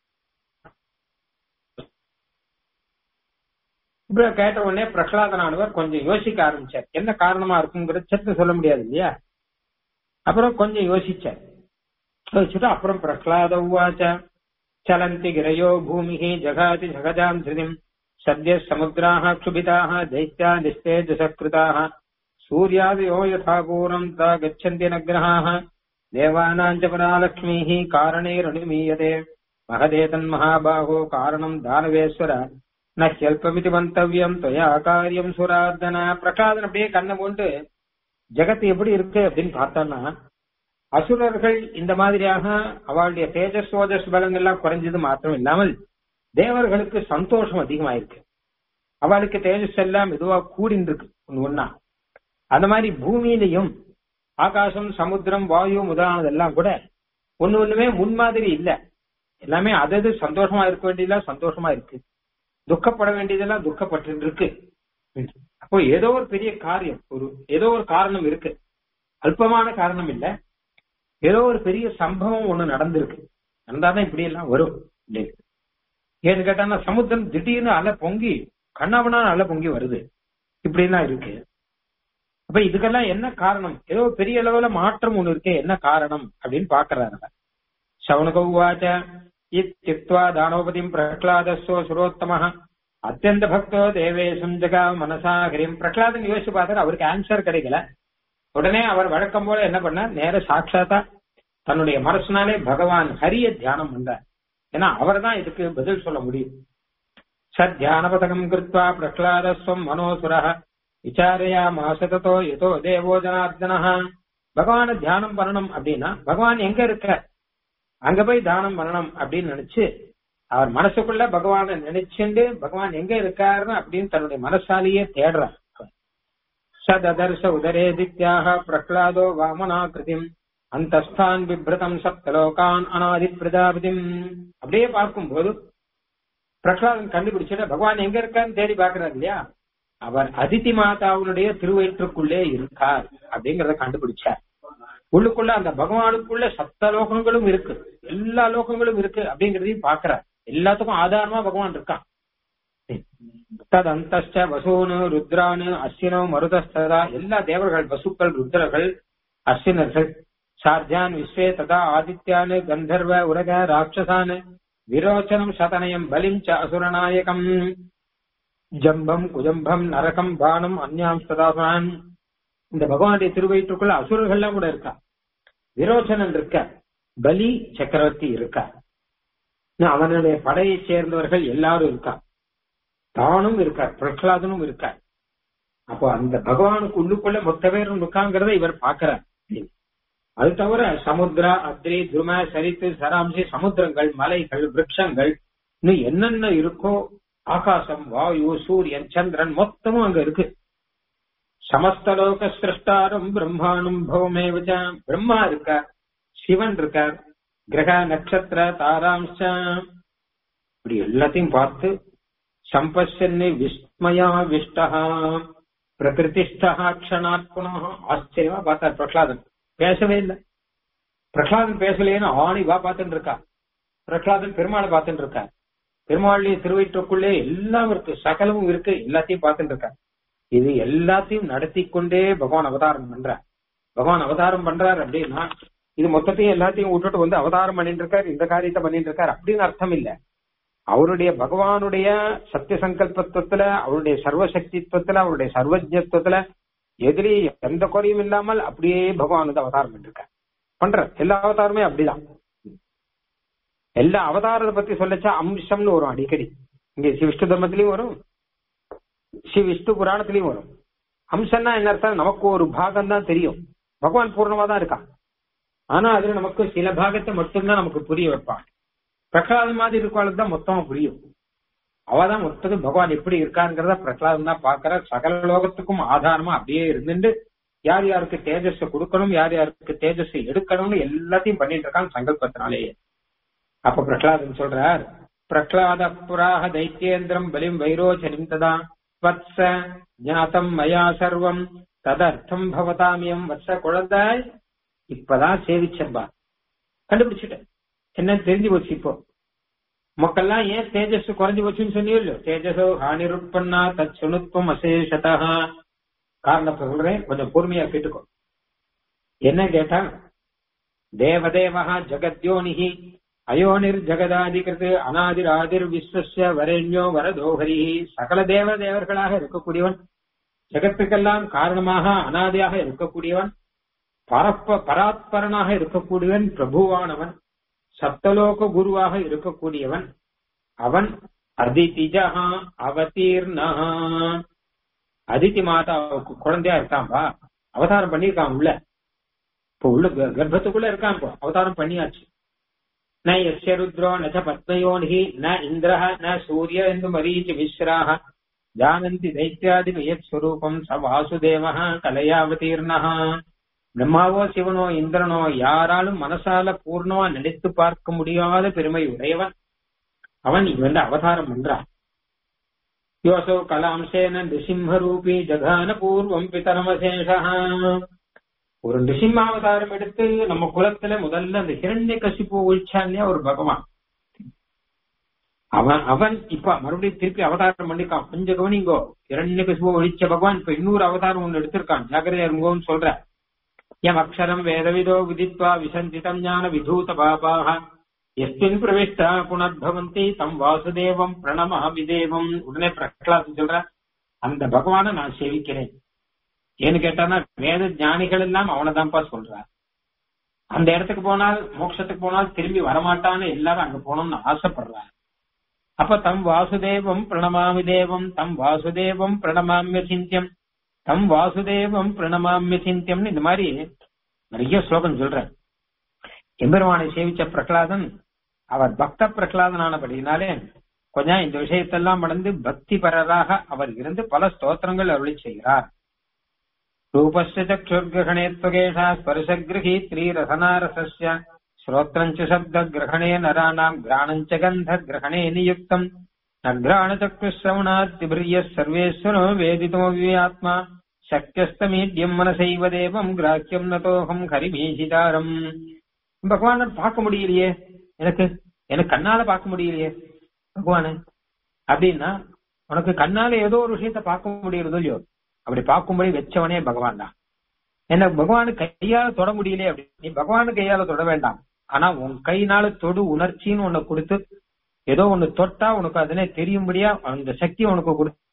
இப்படி கேட்ட உடனே பிரகலாதனானவர் கொஞ்சம் யோசிக்க ஆரம்பிச்சார் என்ன காரணமா இருக்குங்கிறது சத்து சொல்ல முடியாது இல்லையா அப்புறம் கொஞ்சம் யோசிச்சார் யோசிச்சுட்டு அப்புறம் பிரகலாத உவாச்ச சலந்தி கிரையோ பூமிகி ஜகாதி ஜகஜாம் திருதிம் சத்ய சமுத்திராக க்ஷுபிதாக தைத்யா நிஸ்தேஜசகிருதாக சூர்யாதயோ யதா பூரம் தா கச்சந்தி நக்ரஹாः தேவானாஞ்ச பராலக்ஷ்மீः காரணேரணுமீயதே மகதே தன்மகாபாகோ காரணம் தானவேஸ்வர ந ஹெல்பமிதி மந்தவியம் தொயா காரியம் சுரார்தன பிரகலாதன் அப்படியே கண்ணை கொண்டு ஜெகத் எப்படி இருக்கு அப்படின்னு பார்த்தோம்னா அசுரர்கள் இந்த மாதிரியாக அவளுடைய தேஜஸ் ஓஜஸ் பலங்கள் எல்லாம் குறைஞ்சது மாத்திரம் இல்லாமல் தேவர்களுக்கு சந்தோஷம் அதிகமாயிருக்கு அவளுக்கு தேஜஸ் எல்லாம் மெதுவா கூடின்னு இருக்கு ஒண்ணு ஒன்னா அந்த மாதிரி பூமியிலையும் ஆகாசம் சமுத்திரம் வாயு முதலானதெல்லாம் கூட ஒண்ணு ஒண்ணுமே முன்மாதிரி இல்ல எல்லாமே அதது சந்தோஷமா இருக்க வேண்டியதெல்லாம் சந்தோஷமா இருக்கு துக்கப்பட வேண்டியதெல்லாம் துக்கப்பட்டு இருக்கு அப்போ ஏதோ ஒரு பெரிய காரியம் ஒரு ஏதோ ஒரு காரணம் இருக்கு அல்பமான காரணம் இல்ல ஏதோ ஒரு பெரிய சம்பவம் ஒண்ணு நடந்திருக்கு நடந்தாதான் இப்படி எல்லாம் வரும் அப்படின்னு. ஏன்னு கேட்டான்னா சமுத்திரம் திடீர்னு அலை பொங்கி கண்ணாவனா அலை பொங்கி வருது இப்படி எல்லாம் இருக்கு அப்ப இதுக்கெல்லாம் என்ன காரணம் ஏதோ பெரிய அளவுல மாற்றம் ஒண்ணு இருக்கே என்ன காரணம் அப்படின்னு பாக்குறாரு சவணகௌவாச்ச இத்தித்வா தானோபதிம் பிரகலாதஸ்வ சுரோத்தம அத்தியந்த பக்தோ தேவேசம் ஜகா மனசா ஹரிம் பிரகலாதன் யோசிச்சு பார்த்தாரு அவருக்கு ஆன்சர் கிடைக்கல உடனே அவர் வழக்கம் போல என்ன பண்ணார் நேர சாட்சாத்தா தன்னுடைய மனசுனாலே பகவான் ஹரிய தியானம் பண்றார் ஏன்னா அவர் தான் இதுக்கு பதில் சொல்ல முடியும் சத்தியானபதகம் கிருத்வா பிரகலாதஸ்வம் மனோசுரஹ விசாரையா மாசதோ எதோ தேவோ ஜனார்தனா பகவான தியானம் பண்ணணும் அப்படின்னா பகவான் எங்க இருக்க அங்க போய் தானம் பண்ணணும் அப்படின்னு நினைச்சு அவர் மனசுக்குள்ள பகவானை நினைச்சுண்டு பகவான் எங்க இருக்காருன்னு அப்படின்னு தன்னுடைய மனசாலேயே தேடுறார் சததர்ஷ உதரேதித்யாக பிரகலாதோ வாமனாகிருதிம் அந்தஸ்தான் பிப்ரதம் சப்தலோகான் அனாதி பிரஜாபதிம் அப்படியே பார்க்கும்போது பிரகலாதன் கண்டுபிடிச்சிட பகவான் எங்க இருக்கான்னு தேடி பாக்குறாரு இல்லையா அவர் அதிதி மாதாவுடைய திருவயிற்றுக்குள்ளே இருக்கார் அப்படிங்கறத கண்டுபிடிச்சார் உள்ளுக்குள்ள அந்த பகவானுக்குள்ள சப்த லோகங்களும் இருக்கு எல்லா லோகங்களும் இருக்கு அப்படிங்கறதையும் பாக்குறார் எல்லாத்துக்கும் ஆதாரமா பகவான் இருக்கான் தத் அந்த வசூனு ருத்ரானு அஸ்வினோ மருதஸ்ததா எல்லா தேவர்கள் வசுக்கள் ருத்ரர்கள் அஸ்வினர்கள் சார்ஜான் விஸ்வே ததா ஆதித்யானு கந்தர்வ உலக ராட்சசானு விரோச்சனம் சதனயம் பலிம் ச அசுரநாயகம் ஜம்பம் குஜம்பம் நரகம் பானம் அந்யாம் சதாசான் இந்த பகவானுடைய திருவயிற்றுக்குள்ள அசுரர்கள்லாம் கூட இருக்கா விரோச்சனன் இருக்க பலி சக்கரவர்த்தி இருக்கா இன்னும் அவனுடைய படையை சேர்ந்தவர்கள் எல்லாரும் இருக்கா தானும் இருக்கார் பிரகலாதனும் இருக்கார் அப்போ அந்த பகவானுக்கு உள்ளுக்குள்ள மொத்த பேரும் இருக்காங்கிறத இவர் பாக்குறார் அது தவிர சமுத்திரா அத்ரி துரும சரித்து சராம்சி சமுத்திரங்கள் மலைகள் விரக்ஷங்கள் இன்னும் என்னென்ன இருக்கோ ஆகாசம் வாயு சூரியன் சந்திரன் மொத்தமும் அங்க இருக்கு சமஸ்தலோக சிருஷ்டாரும் பிரம்மானும் பவமேவச்ச பிரம்மா இருக்கார் சிவன் இருக்கார் கிரக நட்சத்திர தாராம்ச இப்படி எல்லாத்தையும் பார்த்து சம்பசன்னு விஸ்மயா விஷ்டா பிரகிருதிஷ்டா க்ஷணாத் புனः ஆச்சரியமா பார்த்தார் பிரகலாதன் பேசவே இல்லை பிரகலாதன் பேசலேன்னு ஆணி வா பார்த்துட்டு இருக்கா பிரகலாதன் பெருமாளை பார்த்துட்டு இருக்கா பெருமாளுடைய திருவயிற்றுக்குள்ளே எல்லாம் இருக்கு சகலமும் இருக்கு எல்லாத்தையும் பார்த்துட்டு இருக்கா இது எல்லாத்தையும் நடத்தி கொண்டே பகவான் அவதாரம் பண்றார் பகவான் அவதாரம் பண்றார் அப்படின்னா இது மொத்தத்தையும் எல்லாத்தையும் விட்டுட்டு வந்து அவதாரம் பண்ணிட்டு இருக்காரு இந்த காரியத்தை பண்ணிட்டு இருக்காரு அப்படின்னு அர்த்தம் இல்ல அவருடைய பகவானுடைய சத்திய சங்கல்பத்துவத்துல அவருடைய சர்வசக்தித்துவத்துல அவருடைய சர்வஜத்துவத்துல எதிரி எந்த குறையும் இல்லாமல் அப்படியே பகவான் வந்து அவதாரம் பண்ணிருக்கார் பண்ற எல்லா அவதாரமே அப்படிதான் எல்லா அவதாரத்தை பத்தி சொல்லச்சா அம்சம்னு வரும் அடிக்கடி இங்க ஸ்ரீ விஷ்ணு தர்மத்திலையும் வரும் ஸ்ரீ விஷ்ணு புராணத்திலையும் வரும் ஹம்சன்னா என்ன அர்த்தம் நமக்கு ஒரு பாகம் தான் தெரியும் பகவான் பூர்ணமா தான் இருக்கான் ஆனா அதுல நமக்கு சில பாகத்தை மட்டும்தான் நமக்கு புரிய வைப்பான் பிரகலாதன் மாதிரி இருக்கவாளுக்கு தான் மொத்தமா புரியும் அவதான் மொத்தது பகவான் எப்படி இருக்காங்கிறத பிரகலாதன் தான் பாக்குற சகல லோகத்துக்கும் ஆதாரமா அப்படியே இருந்துட்டு யார் யாருக்கு தேஜஸ் கொடுக்கணும் யார் யாருக்கு தேஜஸ் எடுக்கணும்னு எல்லாத்தையும் பண்ணிட்டு இருக்கான் சங்கல்பத்தினாலேயே அப்ப பிரகலாதன் சொல்றார் பிரகலாத புராக தைத்தியேந்திரம் பலிம் வைரோச்சனிம் ததா வத்ச ஞாத்தம் மயா சர்வம் ததர்த்தம் பவதாமியம் வத்ச குழந்தாய் இப்பதான் சேவிச்சம்பா கண்டுபிடிச்சிட்டேன் என்ன தெரிஞ்சு போச்சு இப்போ மக்கள்லாம் ஏன் தேஜஸ் குறைஞ்சு போச்சுன்னு சொன்னியோ இல்லையோ தேஜஸோ ஹானிருப்பன்னா தத் சுணுத்வம் அசேஷதா காரணத்தை சொல்றேன் கொஞ்சம் பொறுமையா கேட்டுக்கோ என்ன கேட்டா தேவதேவா ஜகத்யோனிஹி அயோனிர் ஜெகதாதிகிருத்து அனாதிர் ஆதிர் விஸ்வஸ்ய வரண்யோ வரதோஹரி சகல தேவ தேவர்களாக இருக்கக்கூடியவன் ஜெகத்துக்கெல்லாம் காரணமாக அனாதியாக இருக்கக்கூடியவன் பரப்ப பராத்பரனாக இருக்கக்கூடியவன் பிரபுவானவன் சப்தலோக குருவாக இருக்கக்கூடியவன் அவன் அதிதிஜா அவதீர்ணா அதித்தி மாதாவுக்கு குழந்தையா இருக்கான்பா அவதாரம் பண்ணியிருக்கான் உள்ள இப்ப உள்ள க- கர்ப்பத்துக்குள்ள இருக்கான் இப்போ அவதாரம் பண்ணியாச்சு ந யஸ்ய ருத்ரோ ந ச பத்மயோனிஹி ந இந்திரஹ ந சூரிய என்று மரீச்சி மிஸ்ராக ஜானந்தி தைத்தியாதி யத் ஸ்வரூபம் ச வாசுதேவः கலையாவதீர்ணः பிரம்மாவோ சிவனோ இந்திரனோ யாராலும் மனசால பூர்ணமா நினைத்து பார்க்க முடியாத பெருமை உடையவன் அவன் இங்க வந்து அவதாரம் பண்றான் யோசோ கலாம்சேன நிசிம்மரூபி ஜகான பூர்வம் பிதரமசேஷா ஒரு நிசிம்மாவதாரம் எடுத்து நம்ம குலத்துல முதல்ல அந்த ஹிரண்ய கசிப்பு ஒழிச்சான் இல்லையா ஒரு பகவான் அவன் அவன் இப்ப மறுபடியும் திருப்பி அவதாரம் பண்ணிருக்கான் கொஞ்சம் கவனிங்கோ இரண்ய கசிப்பு ஒழிச்ச பகவான் இப்ப இன்னொரு அவதாரம் ஒண்ணு எடுத்திருக்கான் ஜாகிரதையா இருங்கோன்னு சொல்ற யம் அக்ஷரம் வேதவிதோ விதித்வா விசந்திதம் ஞான விதூத பாபாக எஸ்மின் பிரவிஷ்டா புனர்பவந்தி தம் வாசுதேவம் பிரணமாமி தேவம் உடனே பிரகலாதன் சொல்ற அந்த பகவானை நான் சேவிக்கிறேன் ஏன்னு கேட்டானா வேத ஞானிகள் எல்லாம் அவனைதான்ப்பா சொல்றார் அந்த இடத்துக்கு போனால் மோட்சத்துக்கு போனால் திரும்பி வரமாட்டான்னு எல்லாரும் அங்க போகணும்னு ஆசைப்படுறார் அப்ப தம் வாசுதேவம் பிரணமாமி தேவம் தம் வாசுதேவம் பிரணமாமிய சிந்தியம் தம் வாசுதேவம் பிரணமாமிய சிந்தியம்னு இந்த மாதிரி நிறைய ஸ்லோகம் சொல்றார் எம்பெருமானை சேவிச்ச பிரகலாதன் அவர் பக்த பிரகலாதனானபடினாலே கொஞ்சம் இந்த விஷயத்தெல்லாம் மடந்து பக்தி பரராக அவர் இருந்து பல ஸ்தோத்திரங்கள் அருளி செய்கிறார் ரூபஸ்ய சக்ஷுர்கிரகணே त्वगेषा स्पर्शगृहीत्री रसनारसस्य श्रोत्रम् च शब्दग्रहणे नराणाम् घ्राणम् च गन्धग्रहणे नियुक्तम् न घ्राणचक्षुश्रवणाद्यभिर्यः सर्वेश्वरो वेदितोऽव्ययात्मा शक्यस्तमीड्यम् मनसैव देवम् கிராக்கியம் நதோகம் ஹரிமீசிதாரம் பகவான பார்க்க முடியலையே எனக்கு எனக்கு கண்ணால பார்க்க முடியலையே பகவானு அப்படின்னா உனக்கு கண்ணால ஏதோ ஒரு விஷயத்த பார்க்க முடியறதோ இல்லையோ அப்படி பார்க்கும்படி வச்சவனே பகவான் தான் என்ன பகவானு கையால தொட முடியலையே அப்படி நீ பகவானு கையால தொட வேண்டாம் ஆனா உன் கையினால தொடு உணர்ச்சின்னு உன்னை கொடுத்து ஏதோ ஒண்ணு தொட்டா உனக்கு அதனே தெரியும்படியா அந்த சக்தி உனக்கு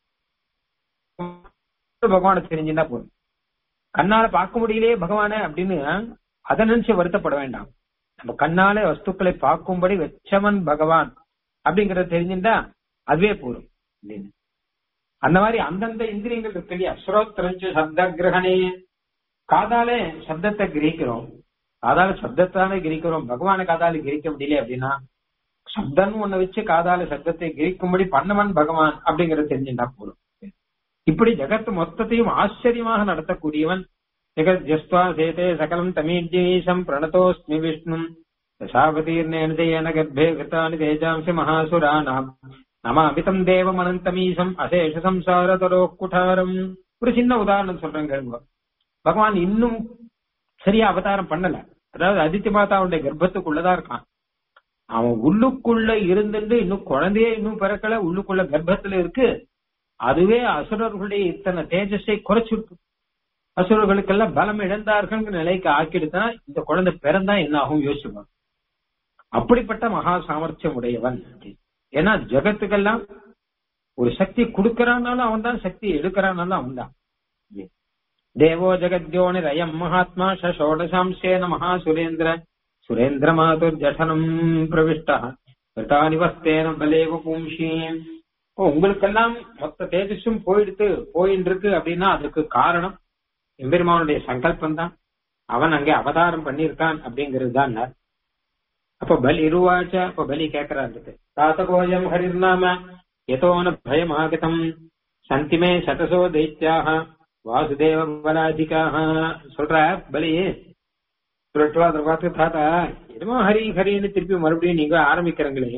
கொடுத்து பகவானுக்கு தெரிஞ்சுன்னா போதும் கண்ணால பார்க்க முடியலையே பகவானே அப்படின்னு அதை நினைச்சு வருத்தப்பட வேண்டாம் நம்ம கண்ணால வஸ்துக்களை பார்க்கும்படி வச்சவன் பகவான் அப்படிங்கறத தெரிஞ்சுட்டா அதுவே போதும் அப்படின்னு அந்த மாதிரி அந்தந்த இந்திரியங்கள் இருக்கு இல்லையா ஸ்ரோத்ரஞ்சு சப்த கிரகணே காதாலே சப்தத்தை கிரகிக்கிறோம் காதால சப்தத்தாலே கிரிக்கிறோம் பகவானை காதால கிரிக்க முடியல அப்படின்னா சப்தம் ஒண்ணு வச்சு காதால சப்தத்தை கிரிக்கும்படி பண்ணவன் பகவான் அப்படிங்கறது தெரிஞ்சுட்டா போதும் இப்படி ஜெகத் மொத்தத்தையும் ஆச்சரியமாக நடத்தக்கூடியவன் ஜெகத் ஜஸ்துவா சேதே சகலம் தமிஜீசம் பிரணதோஸ்மி விஷ்ணும் தசாவதீர்ணேன கர்ப்பே கிருத்தானி தேஜாம்சி மகாசுரானாம் நமாமிதம் தேவம் அனந்தமீசம் அசேஷ சம்சாரதரோ குட்டாரம் ஒரு சின்ன உதாரணம் சொல்றேன் கேளுங்க பகவான் இன்னும் சரியா அவதாரம் பண்ணல அதாவது அதித்தி மாதாவுடைய கர்ப்பத்துக்குள்ளதான் இருக்கான் அவன் உள்ளுக்குள்ள இருந்துட்டு இன்னும் குழந்தையே இன்னும் பிறக்கல உள்ளுக்குள்ள கர்ப்பத்துல இருக்கு அதுவே அசுரர்களுடைய இத்தனை தேஜஸை குறைச்சிருக்கு அசுரர்களுக்கெல்லாம் பலம் இழந்தார்கள் நிலைக்கு ஆக்கிடுத்தா இந்த குழந்தை பிறந்தா என்ன ஆகும் யோசிச்சுப்பான் அப்படிப்பட்ட மகா சாமர்த்தியம் உடையவன் ஏன்னா ஜெகத்துக்கெல்லாம் ஒரு சக்தி கொடுக்கறானாலும் அவன் தான் சக்தி எடுக்கிறானாலும் அவன் தான் தேவோ ஜெகத்யோனி ரயம் மகாத்மா ஷோடசாம்சேன மகா சுரேந்திர சுரேந்திர மாதுர் ஜடனம் பிரவிஷ்ட கிருதானிவஸ்தேன பலேவ பும்ஷி ஓ, உங்களுக்கெல்லாம் மொத்த தேஜஸும் போயிடுத்து போயின்னு இருக்கு அப்படின்னா அதுக்கு காரணம் எம்பெருமானுடைய சங்கல்பம் தான் அவன் அங்கே அவதாரம் பண்ணியிருக்கான் அப்படிங்கிறது தான் அப்ப பலி இருவாச்ச அப்ப பலி கேட்கிறாரு தாத்தகோயம் ஹரிர்நாம எதோன பயமாகதம் சந்திமே சதசோ தைத்யாக வாசுதேவ பலாதிகாக சொல்ற பலி சுரட்டுவாத பார்த்து தாத்தா என்னமோ ஹரி ஹரின்னு திருப்பி மறுபடியும் நீங்க ஆரம்பிக்கிறீங்களே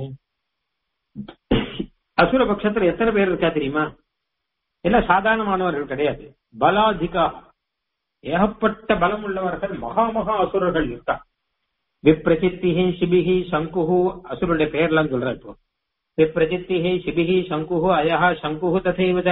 அசுர பட்சத்துல எத்தனை பேர் இருக்கா தெரியுமா எல்லாம் சாதாரணமானவர்கள் கிடையாது பலாதிகா ஏகப்பட்ட பலம் உள்ளவர்கள் மகா மகா அசுரர்கள் இருக்கா விப்ரசித்திஹி சிபிஹி சங்குஹு அசுருடைய பெயர்லாம் சொல்ற இப்போ விப்ரசித்திஹி சிபிஹி சங்குஹு அயஹா சங்குஹு ததைவத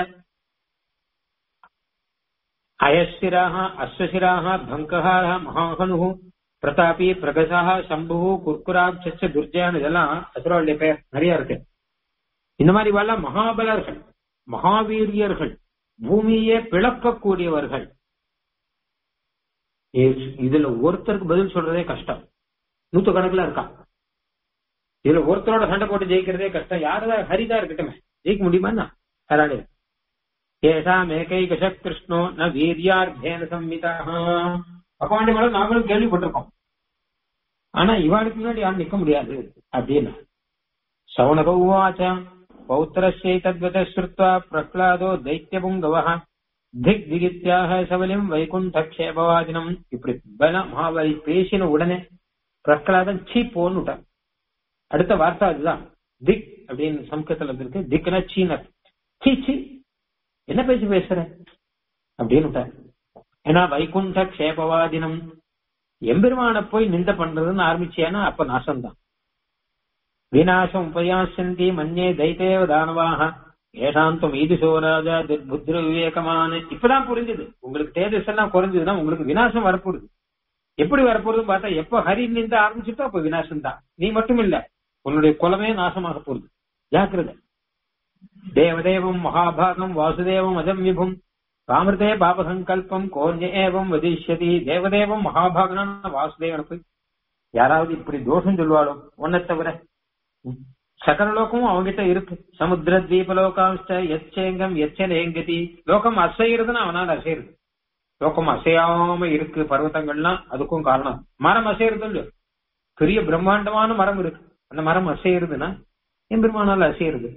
அயசிராக அஸ்வசிராக பங்கஹார மகாகனு பிரதாபி பிரகசாக சம்பு குர்குராட்ச துர்ஜயான் இதெல்லாம் அசுரருடைய பெயர் நிறைய இருக்கு இந்த மாதிரி வல்ல மகாபலர்கள் மகாவீரியர்கள் பூமியே பிளக்கக்கூடியவர்கள் இ- இதுல ஒருத்தருக்கு பதில் சொல்றதே கஷ்டம் நூத்து கணக்குல இருக்கா இதுல ஒருத்தரோட சண்டை போட்டு ஜெயிக்கிறதே கஷ்டம் யாருதான் ஹரிதா இருக்கட்டுமே ஜெயிக்க முடியுமா என்ன யாராலே ஏஷாம் ஏகைகஷ கிருஷ்ணோ ந வீரியார்த்தேன சம்மிதா பகவான் மேல நாங்களும் கேள்விப்பட்டிருக்கோம் ஆனா இவாளுக்கு முன்னாடி யாரும் நிக்க முடியாது அப்படின்னு சவுனக உவாச்ச பௌத்திரஸ்யைதத்வத ஸ்ருத்வா பிரஹ்லாதோ தைத்தியபுங்கவः திக் திகித்யாக சபலிம் வைகுண்ட க்ஷேபவாதினம் இப்படி பல மகாபலி பேசின உடனே பிரஹ்லாதன் சீ போன்னுட்டான் அடுத்த வார்த்தை அதுதான் திக் அப்படின்னு சம்ஸ்கிருதத்துல இருக்கு திக்னா சீனர் சீ சீ என்ன பேசி பேசுற அப்படின்னு ஏன்னா வைகுண்ட க்ஷேபவாதினம் எம்பெருமான போய் நிந்த பண்றதுன்னு ஆரம்பிச்சியானா அப்ப நாசம்தான் விநாசம் உபயாசந்தி மஞ்சே தைத்தேவ தானவாக ஏஷாந்தம் ஈதிசோ ராஜா புத்திர விவேகமான இப்பதான் புரிஞ்சுது உங்களுக்கு தேஜஸ் எல்லாம் குறைஞ்சதுன்னா உங்களுக்கு விநாசம் வரப்போகுது எப்படி வரப்போகுதுன்னு பார்த்தா எப்ப ஹரி நின்று ஆரம்பிச்சுட்டோ அப்ப விநாசம் தான் நீ மட்டும் இல்ல உன்னுடைய குலமே நாசமாக போகுது ஜாக்கிரதை தேவதேவம் மகாபாகம் வாசுதேவம் அஜம் விபும் ராமிருதே பாபசங்கல்பம் கோஞ்ச ஏவம் வதிஷ்யதி தேவதேவம் மகாபாகனான வாசுதேவனை போய் யாராவது இப்படி தோஷம் சொல்லுவாளோ உன்னை தவிர ம். சகல லோகமும் அவங்கிட்ட இருக்கு சமுத்திர தீபலோகாம்ஸ்ட எச்சேங்கம் எச்சனேங்கதி லோகம் அசைகிறதுன்னு அவனால அசையுது லோகம் அசையாம இருக்கு பர்வதங்கள்லாம் அதுக்கும் காரணம் மரம் அசைறது இல்லையோ பெரிய பிரம்மாண்டமான மரம் இருக்கு அந்த மரம் அசையுதுன்னா எம்பெருமானால் அசையுது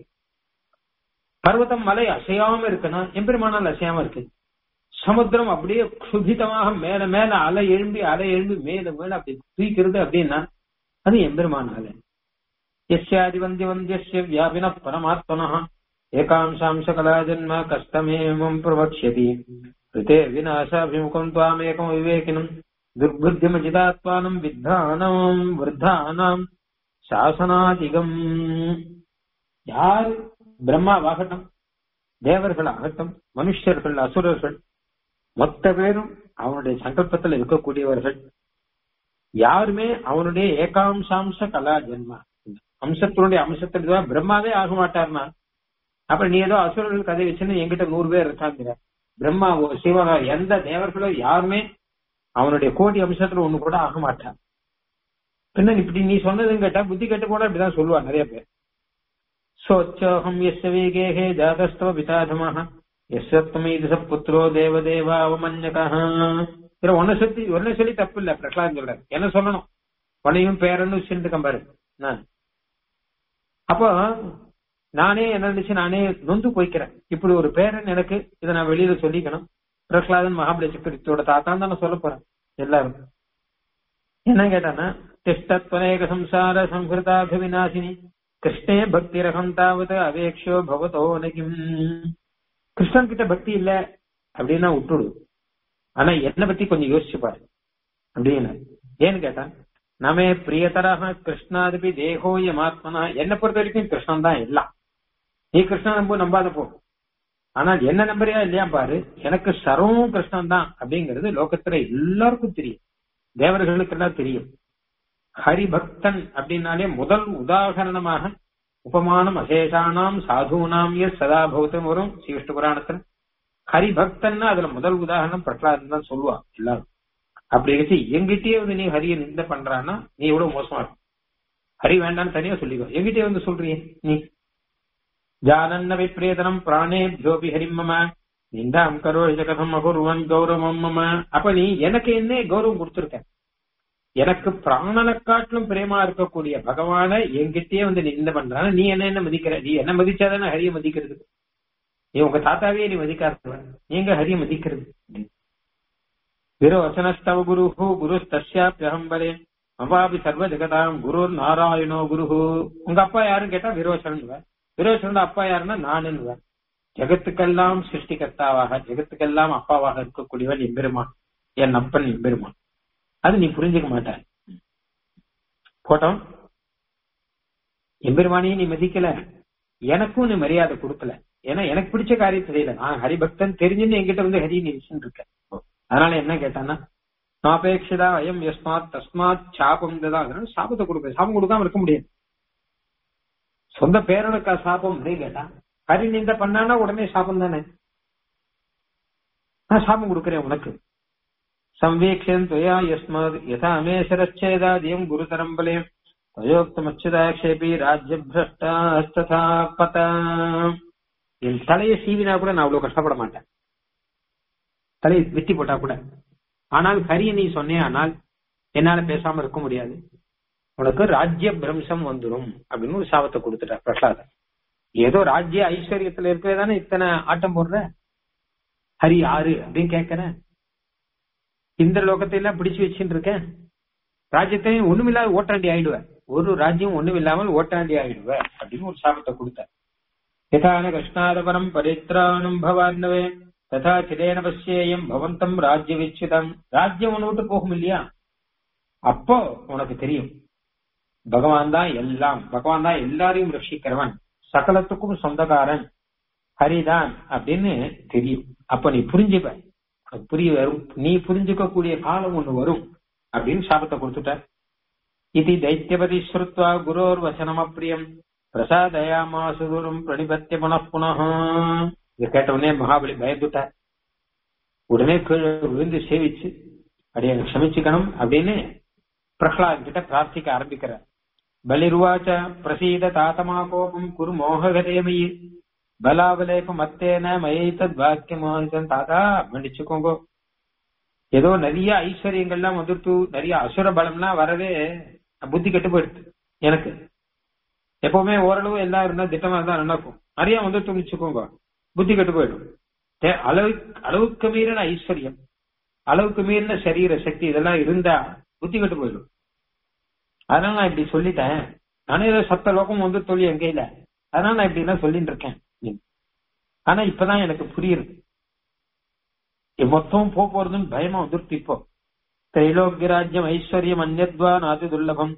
பர்வதம் மலை அசையாம இருக்குன்னா எம்பெருமானால் அசையாம இருக்கு சமுத்திரம் அப்படியே குபிதமாக மேல மேல அலை எழும்பி அலை எழும்பி மேல மேல அப்படி தூக்கிறது அப்படின்னா அது எம்பெருமானால எஸ்யாதி வந்தி வந்தியஸ்ய வியாபின பரமாத்மன ஏகாம்சாம்ச கலா ஜன்ம கஷ்டமேவம் பிரவக்ஷதி ரிதே விநாசாபிமுகம் துவாமேகம் விவேகினம் துர்புத்தியமஜிதாத்மானம் வித்தானாம் விருத்தானாம் சாசனாதிகம் யார் பிரம்மாவாகட்டும் தேவர்கள் ஆகட்டும் மனுஷர்கள் அசுரர்கள் மொத்த பேரும் அவனுடைய சங்கல்பத்தில் இருக்கக்கூடியவர்கள் யாருமே அவனுடைய ஏகாம்சாம்ச கலா ஜென்மா அம்சத்தினுடைய அம்சத்தில் தான் பிரம்மாவே ஆக மாட்டார்னா அப்புறம் நீ ஏதோ அசுரர்கள் கதை வச்சுன்னு என்கிட்ட நூறு பேர் இருக்காங்கிற பிரம்மாவோ சிவனோ எந்த தேவர்களோ யாருமே அவனுடைய கோடி அம்சத்துல ஒண்ணு கூட ஆக மாட்டான் பின்ன இப்படி நீ சொன்னதுன்னு கேட்டா புத்தி கெட்டு போனா இப்படிதான் சொல்லுவா நிறைய பேர் சோச்சோகம் எஸ் வேகேகே ஜாதஸ்தவ பிதாதமஹ எஸ்வத்மீதிச புத்திரோ தேவதேவா அவமன்யகா இதுல ஒன்ன சொல்லி ஒன்ன சொல்லி தப்பு இல்ல பிரகலாத் சொல்றாரு என்ன சொல்லணும் உன்னையும் பேரன்னு சிந்து கம்பாரு நான் அப்போ நானே என்ன நினைச்சு நானே நொந்து போய்க்கிறேன் இப்படி ஒரு பேரன் எனக்கு இதை நான் வெளியில சொல்லிக்கணும் பிரகலாதன் மகாபலி சக்கரத்தோட தாத்தான் தான் நான் சொல்ல போறேன் எல்லாரும் என்ன கேட்டானா திஷ்டத்வனேக சம்சார சம்ஹிருதாபிவிநாசினி கிருஷ்ணே பக்தி ரகம் தாவது அவேக்ஷோ பவதோ நகிம் கிருஷ்ணன் கிட்ட பக்தி இல்ல அப்படின்னா விட்டுடு ஆனா என்ன பத்தி கொஞ்சம் யோசிச்சு பாரு அப்படின்னு ஏன்னு கேட்டா நமே பிரியதராக கிருஷ்ணாதிபி தேகோயம் ஆத்மனா என்ன பொறுத்த வரைக்கும் கிருஷ்ணன் தான் எல்லாம் நீ கிருஷ்ணன் நம்ப நம்பாத போ ஆனால் என்ன நம்புறியா இல்லையா பாரு எனக்கு சர்வமும் கிருஷ்ணன் தான் அப்படிங்கிறது லோகத்துல எல்லாருக்கும் தெரியும் தேவர்களுக்கு எல்லாம் தெரியும் ஹரிபக்தன் அப்படின்னாலே முதல் உதாகரணமாக உபமானம் அசேஷானாம் சாதுனாம் எஸ் சதா பௌத்தம் வரும் ஸ்ரீவிஷ்ணு புராணத்துல ஹரிபக்தன்னா அதுல முதல் உதாரணம் பிரகலாதன் தான் சொல்லுவா எல்லாரும் அப்படி வச்சு எங்கிட்டயே வந்து நீ ஹரிய நிந்த பண்றான்னா நீ எவ்வளவு மோசமா இருக்கும் ஹரி வேண்டாம்னு தனியா சொல்லிக்கோ எங்கிட்டயே வந்து சொல்றியே நீ ஜானன்ன விப்ரேதனம் பிராணேபியோபி ஹரிம் மம நிந்தாம் கரோஹி கதம் அகுர்வன் கௌரவம் மம அப்ப நீ எனக்கு என்ன கௌரவம் கொடுத்திருக்க எனக்கு பிராணனை காட்டிலும் பிரேமா இருக்கக்கூடிய பகவான என்கிட்டயே வந்து நீ இந்த பண்றான நீ என்ன என்ன மதிக்கிற நீ என்ன மதிச்சாதானே ஹரிய மதிக்கிறது நீ உங்க தாத்தாவே நீ மதிக்காதவன் நீங்க ஹரிய மதிக்கிறது விரோச்சனஸ்தவ குரு குரு தஸ்யாபியகம்பரே அவாபி சர்வ ஜெகதாம் குரு நாராயணோ குரு உங்க அப்பா யாருன்னு கேட்டா விரோச்சனன் விரோச்சனோட அப்பா யாருன்னா நானுன்னு ஜெகத்துக்கெல்லாம் சிருஷ்டிகர்த்தாவாக ஜெகத்துக்கெல்லாம் அப்பாவாக இருக்கக்கூடியவன் எம்பெருமான் என் அப்பன் எம்பெருமான் அது நீ புரிஞ்சுக்க மாட்ட போட்டோம் எம்பெருமானையும் நீ மதிக்கல எனக்கும் நீ மரியாதை கொடுக்கல ஏன்னா எனக்கு பிடிச்ச காரியம் தெரியல நான் ஹரிபக்தன் தெரிஞ்சுன்னு என்கிட்ட வந்து ஹரி நீ விஷயம் இருக்க அதனால என்ன கேட்டான்னா நாபேட்சிதா அயம் யஸ்மாத் தஸ்மாத் சாபம் தான் சாபத்தை கொடுக்க சாபம் கொடுக்காம இருக்க முடியாது சொந்த பேரனுக்கா சாபம் அப்படின்னு கேட்டா ஹரி நிந்த பண்ணானா உடனே சாபம் தானே நான் சாபம் கொடுக்குறேன் உனக்கு संवीक्ष्यन् त्वया यस्मात् यथा मे शरश्चेदादियम् गुरुतरम् बले त्वयोक्तमच्युदाक्षेपी ராஜ்யபிரஷ்டாஸ்ததா பத என் தலையை சீவினா கூட நான் அவ்வளவு கஷ்டப்பட மாட்டேன் தலையை வெட்டி போட்டா கூட ஆனால் ஹரிய நீ சொன்னே ஆனால் என்னால பேசாம இருக்க முடியாது உனக்கு ராஜ்ய பிரம்சம் வந்துடும் அப்படின்னு ஒரு சாபத்தை கொடுத்துட்ட பிரசாதம் ஏதோ ராஜ்ய ஐஸ்வர்யத்துல இருக்கவே தானே இத்தனை ஆட்டம் போடுற ஹரி யாரு அப்படின்னு கேட்கிறேன் இந்த லோகத்தை எல்லாம் பிடிச்சு வச்சுட்டு இருக்கேன் ராஜ்யத்தையும் ஒண்ணுமில்லாத ஓட்டாண்டி ஆயிடுவேன் ஒரு ராஜ்யம் ஒண்ணுமில்லாமல் ஓட்டாண்டி ஆயிடுவேன் அப்படின்னு ஒரு சாபத்தை கொடுத்தார் யதான கிருஷ்ணாதபரம் பரித்ராணம் பவான்னவே ததா சிதேன பசியேயம் பவந்தம் ராஜ்ய விச்சுதம் ராஜ்யம் ஒண்ணு விட்டு போகும் இல்லையா அப்போ உனக்கு தெரியும் பகவான் தான் எல்லாம் பகவான் தான் எல்லாரையும் ரட்சிக்கிறவன் சகலத்துக்கும் சொந்தக்காரன் ஹரிதான் அப்படின்னு தெரியும் அப்ப நீ புரிஞ்சுப்ப புரிய வரும் நீ புரிஞ்சுக்க கூடிய காலம் ஒண்ணு வரும் அப்படின்னு சாபத்தை கொடுத்துட்ட இது தைத்தியபதி ஸ்ருத்வா குரோர் வசனம் அப்பிரியம் பிரசாதயாமா சுதூரம் பிரணிபத்திய புனః இத கேட்ட உடனே மகாபலி பயந்துட்டார் உடனே கீழே விழுந்து சேவிச்சு அப்படியே க்ஷமிச்சுக்கணும் அப்படின்னு பிரகலாத் கிட்ட பிரார்த்திக்க ஆரம்பிக்கிறார் பலிருவாச்ச பிரசீத தாத்தமா கோபம் குரு மோககதேமயி பலாவலேப மத்தேன மயைத்தத் வாக்கியமான் தாத்தா மன்னிச்சுக்கோங்க ஏதோ நிறைய ஐஸ்வர்யங்கள்லாம் வந்துட்டு நிறைய அசுர பலம்லாம் வரவே புத்தி கெட்டு போயிடுது எனக்கு எப்பவுமே ஓரளவு எல்லாம் இருந்தா திட்டமா இருந்தா நடக்கும் நிறைய வந்துட்டு வச்சுக்கோங்க புத்தி கெட்டு போயிடும் அளவு அளவுக்கு மீறின ஐஸ்வர்யம் அளவுக்கு மீறின சரீர சக்தி இதெல்லாம் இருந்தா புத்தி கெட்டு போயிடும் அதனால நான் இப்படி சொல்லிட்டேன் நானே ஏதோ சத்த லோகம் வந்து தொழில் என் கையில அதனால நான் இப்படி எல்லாம் சொல்லிட்டு இருக்கேன் ஆனா இப்பதான் எனக்கு புரியுது மொத்தம் போக போறதுன்னு பயமா வந்துருச்சு இப்போ தைலோக்கிய ராஜ்யம் ஐஸ்வர்யம் அந்நத்வா நாதி துர்லபம்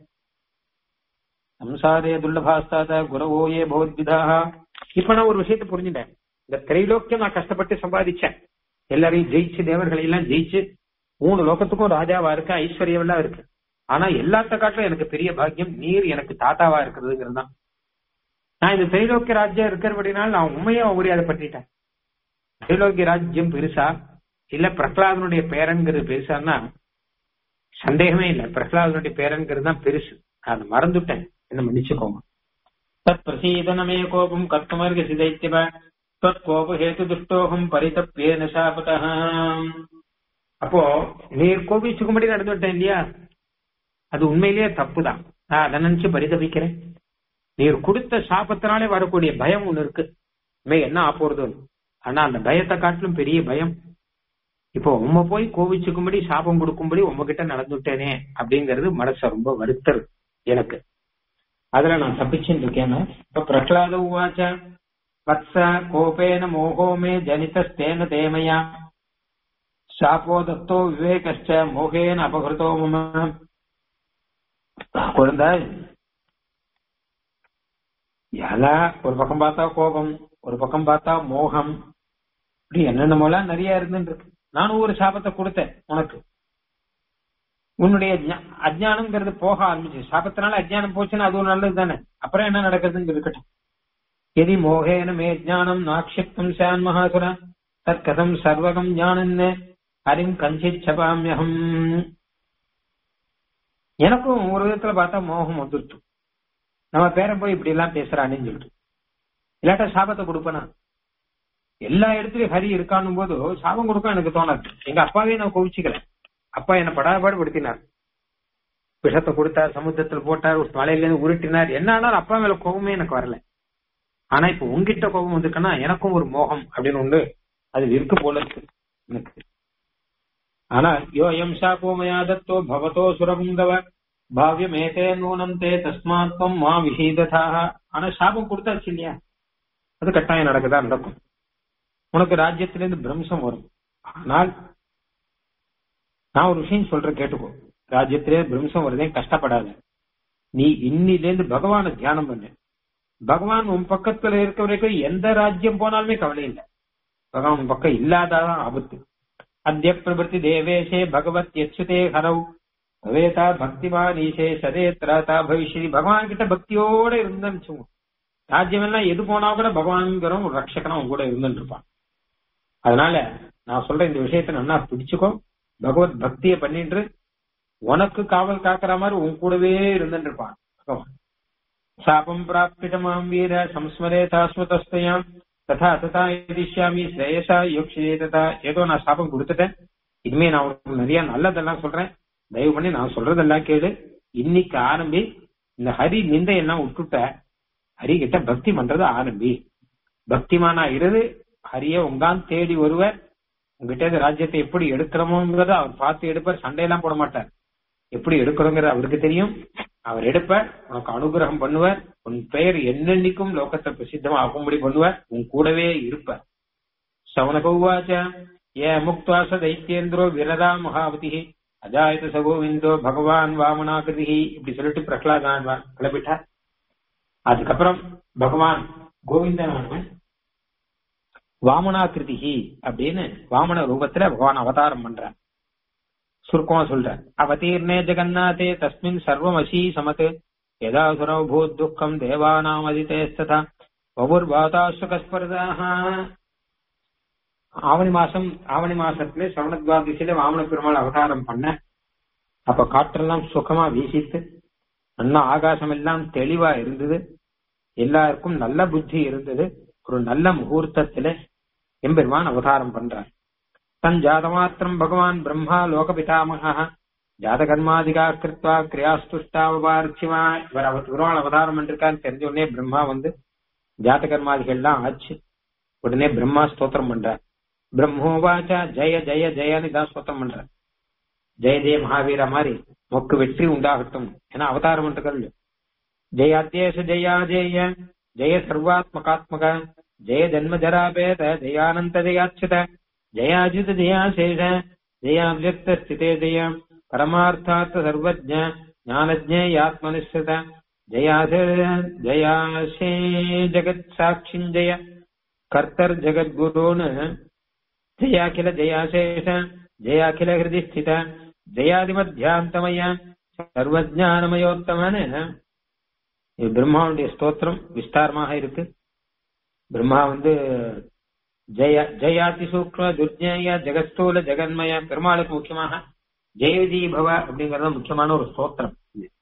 சம்சாரே துர்லபாஸ்தாத குரவோயே பகவத்விதாக இப்ப நான் ஒரு விஷயத்த புரிஞ்சுட்டேன் இந்த திரைலோக்கியம் நான் கஷ்டப்பட்டு சம்பாதிச்சேன் எல்லாரையும் ஜெயிச்சு தேவர்களை எல்லாம் ஜெயிச்சு மூணு லோகத்துக்கும் ராஜாவா இருக்கு ஐஸ்வர்யம் எல்லாம் இருக்கு ஆனா எல்லாத்த காட்டிலும் எனக்கு பெரிய பாக்கியம் நீர் எனக்கு தாத்தாவா இருக்கிறதுங்கிறது தான் நான் இந்த திரைலோக்கிய ராஜ்யம் இருக்கிறபடினால நான் உண்மையா மரியாதை பற்றிட்டேன் திரைலோக்கிய ராஜ்யம் பெருசா இல்ல பிரகலாதனுடைய பேரன்கிறது பெருசான்னா சந்தேகமே இல்ல பிரகலாதனுடைய பேரன்கிறது தான் பெருசு அதை மறந்துட்டேன் என்ன மன்னிச்சுக்கோங்க தத் பிரசீதனமே கோபம் கர்த்தமர்க சிதைத்திவ தத் கோப ஹேத்து துஷ்டோகம் பரிதப்பியேன சாபத அப்போ நீர் கோபிச்சுக்கும்படி நடந்துவிட்டேன் இல்லையா அது உண்மையிலேயே தப்பு தான் நான் அதை நினைச்சு பரிதபிக்கிறேன் நீர் கொடுத்த சாபத்தினாலே வரக்கூடிய பயம் ஒண்ணு இருக்கு மே என்ன ஆப்போறது ஆனா அந்த பயத்தை காட்டிலும் பெரிய பயம் இப்போ உண்மை போய் கோவிச்சுக்கும்படி சாபம் கொடுக்கும்படி உங்ககிட்ட நடந்துட்டேனே அப்படிங்கிறது மனசு ரொம்ப வருத்தர் எனக்கு அதுல நான் தப்பிச்சுட்டு இருக்கேன் இப்ப பிரகலாத உவாச்ச வத்ச கோபேன மோகோமே ஜனிதஸ்தேன தேமயா சாப்போ தத்தோ விவேகச்ச மோகேன அபகிருதோ மம குழந்தை ஏலா ஒரு பக்கம் பார்த்தா கோபம் ஒரு பக்கம் பார்த்தா மோகம் இப்படி என்னென்னமோலாம் நிறைய இருந்துட்டு இருக்கு நானும் ஒரு சாபத்தை கொடுத்தேன் உனக்கு உன்னுடைய அஜ்ஞானம்ங்கிறது போக ஆரம்பிச்சு சாபத்தினால அஜ்ஞானம் போச்சுன்னா அதுவும் நல்லது தானே அப்புறம் என்ன நடக்குதுன்னு இருக்கட்டும் எதி மோகேன மே ஜானம் நாக்ஷிப்தம் சான் மகாசுர தற்கதம் சர்வகம் ஞானன்னு ஹரிம் கஞ்சித் சபாமியகம் எனக்கும் ஒரு விதத்துல பார்த்தா மோகம் வந்துருச்சு நம்ம பேரன் போய் இப்படி எல்லாம் பேசுறான்னு சொல்லிட்டு இல்லாட்டா சாபத்தை கொடுப்பனா எல்லா இடத்துலயும் ஹரி இருக்கானும் போது சாபம் கொடுக்க எனக்கு தோணாது எங்க அப்பாவே நான் கோவிச்சுக்கல அப்பா என்ன படாபாடு படுத்தினார் விஷத்தை கொடுத்தார் சமுத்திரத்துல போட்டார் மலையில இருந்து உருட்டினார் என்ன ஆனாலும் அப்பா மேல கோபமே எனக்கு வரல ஆனா இப்ப உங்ககிட்ட கோபம் வந்துருக்குன்னா எனக்கும் ஒரு மோகம் அப்படின்னு ஒண்ணு அது இருக்கு போல இருக்கு எனக்கு ஆனா யோயம் சாபோமயா தத்தோ பவதோ சுரகுந்தவ பாவியமேதே நூனம் தே தஸ்மாத்வம் மா விஷீததாக ஆனா சாபம் கொடுத்தாச்சு இல்லையா அது கட்டாயம் நடக்குதா நடக்கும் உனக்கு ராஜ்யத்திலிருந்து பிரம்சம் வரும் ஆனால் நான் ஒரு விஷயம் சொல்றேன் கேட்டுக்கோ ராஜ்யத்திலே பிரம்சம் வருதே கஷ்டப்படாத நீ இன்னிலேருந்து பகவான தியானம் பண்ணு பகவான் உன் பக்கத்துல இருக்க வரைக்கும் எந்த ராஜ்யம் போனாலுமே கவலை இல்லை பகவான் உன் பக்கம் இல்லாதாதான் ஆபத்து அத்திய பிரபத்தி தேவேஷே பகவத் யச்சுதே ஹரவ் பவேதா பக்திமான் ஈசே சதே திராதா பவிஷ்யதி பகவான் கிட்ட பக்தியோட இருந்தேன்னு வச்சுக்கோ ராஜ்யம் எல்லாம் எது போனா கூட பகவான்கிறவன் ஒரு ரட்சகனும் அவன் கூட இருந்துட்டு இருப்பான் அதனால நான் சொல்ற இந்த விஷயத்த நல்லா பிடிச்சுக்கோ பகவத் பக்திய பண்ணிட்டு உனக்கு காவல் காக்கிற மாதிரி உன் கூடவே இருந்துட்டு இருப்பான் பகவான் சாபம் பிராப்திதமாம் வீர சம்ஸ்மரே தாஸ்மதஸ்தயாம் ததா ததா எதிஷாமி ஸ்ரேயசா யோக்ஷியே ததா ஏதோ நான் சாபம் கொடுத்துட்டேன் இனிமே நான் உனக்கு நிறைய நல்லதெல்லாம் சொல்றேன் தயவு பண்ணி நான் சொல்றதெல்லாம் கேளு இன்னைக்கு ஆரம்பி இந்த ஹரி நிந்தை எல்லாம் விட்டுட்ட ஹரி கிட்ட பக்தி பண்றத ஆரம்பி பக்திமானா இருந்து ஹரிய உங்கான் தேடி வருவர் உங்ககிட்ட இந்த ராஜ்யத்தை எப்படி எடுக்கிறோமோங்கிறத அவர் பார்த்து எடுப்பார் சண்டையெல்லாம் போட மாட்டார் எப்படி எடுக்கிறோங்கிறது அவருக்கு தெரியும் அவர் எடுப்பார் உனக்கு அனுகிரகம் பண்ணுவார் உன் பெயர் என்னென்னைக்கும் லோகத்தை பிரசித்தமா ஆகும்படி பண்ணுவார் உன் கூடவே இருப்பார் சவனகௌவாச்ச ஏ முக்துவாச தைத்தியேந்திரோ விரதா மகாவதி அஜாயத சகோவிந்தோ பகவான் வாமனாகிருதி இப்படி சொல்லிட்டு பிரகலாதான் கிளப்பிட்டார் அதுக்கப்புறம் பகவான் கோவிந்தனானவன் வாமனாகிருதி அப்படின்னு வாமன ரூபத்துல பகவான் அவதாரம் பண்றார் சுருக்கமா சொல்ற அவதீர்ணே ஜெகநாதே தஸ்மின் சர்வம் அசி சமத் யதா சுரோ பூத் துக்கம் தேவானாம் அதிதேஸ்ததா வபுர்பாதாசுகஸ்பர்தாக ஆவணி மாசம் ஆவணி மாசத்துல சவணத்வாதிசில வாமன பெருமாள் அவதாரம் பண்ண அப்ப காற்றெல்லாம் சுகமா வீசித்து நல்லா ஆகாசம் எல்லாம் தெளிவா இருந்தது எல்லாருக்கும் நல்ல புத்தி இருந்தது ஒரு நல்ல முகூர்த்தத்துல எம்பெருமான் அவதாரம் பண்றார் தன் ஜாதமாத்திரம் பகவான் பிரம்மா லோகபிதாமகா ஜாதகர்மாதிகா கிருத்வா கிரியாஸ்துஷ்டாவபார்ச்சிமா இவர் அவர் பெருமாள் அவதாரம் பண்ணிருக்கான்னு தெரிஞ்ச உடனே பிரம்மா வந்து ஜாதகர்மாதிகள் எல்லாம் ஆச்சு உடனே பிரம்மா ஸ்தோத்திரம் பண்றார் பிரம்மோவாச்சா ஜெய ஜெய ஜெயன்னு தான் ஸ்தோத்திரம் பண்றார் ஜெய ஜெய மகாவீர மாதிரி மொக்கு வெற்றி உண்டாகட்டும் ஏன்னா அவதாரம் பண்றது ஜெயாத்யேஷ ஜெயா ஜெய ஜெய சர்வாத்மகாத்மக ஜெய ஜன்ம ஜராபேத ஜெயானந்த ஜெயாச்சுத ஜயாஜித ஜெயாசேஷ ஜெயாவியக்த ஸ்திதே ஜெய பரமார்த்தார்த்த சர்வஜ ஞானஜேயாத்மனிஸ்ருத ஜயாசே ஜயாசே ஜெகத் சாட்சிஞ்சய கர்த்தர் ஜெகத்குருன்னு ஜயாகில ஜயாசேஷ ஜயாகில ஹிருதி ஸ்தித ஜயாதிமத்தியாந்தமய சர்வஜானமயோத்தமன்னு இது பிரம்மாவுடைய ஸ்தோத்திரம் விஸ்தாரமாக இருக்கு பிரம்மா வந்து ஜெய ஜெயாதி சூக்ம துர்ஜய ஜெகஸ்தூல ஜெகன்மய பெருமாளுக்கு முக்கியமாக ஜெயஜி பவ அப்படிங்கறது முக்கியமான ஒரு ஸ்தோத்திரம்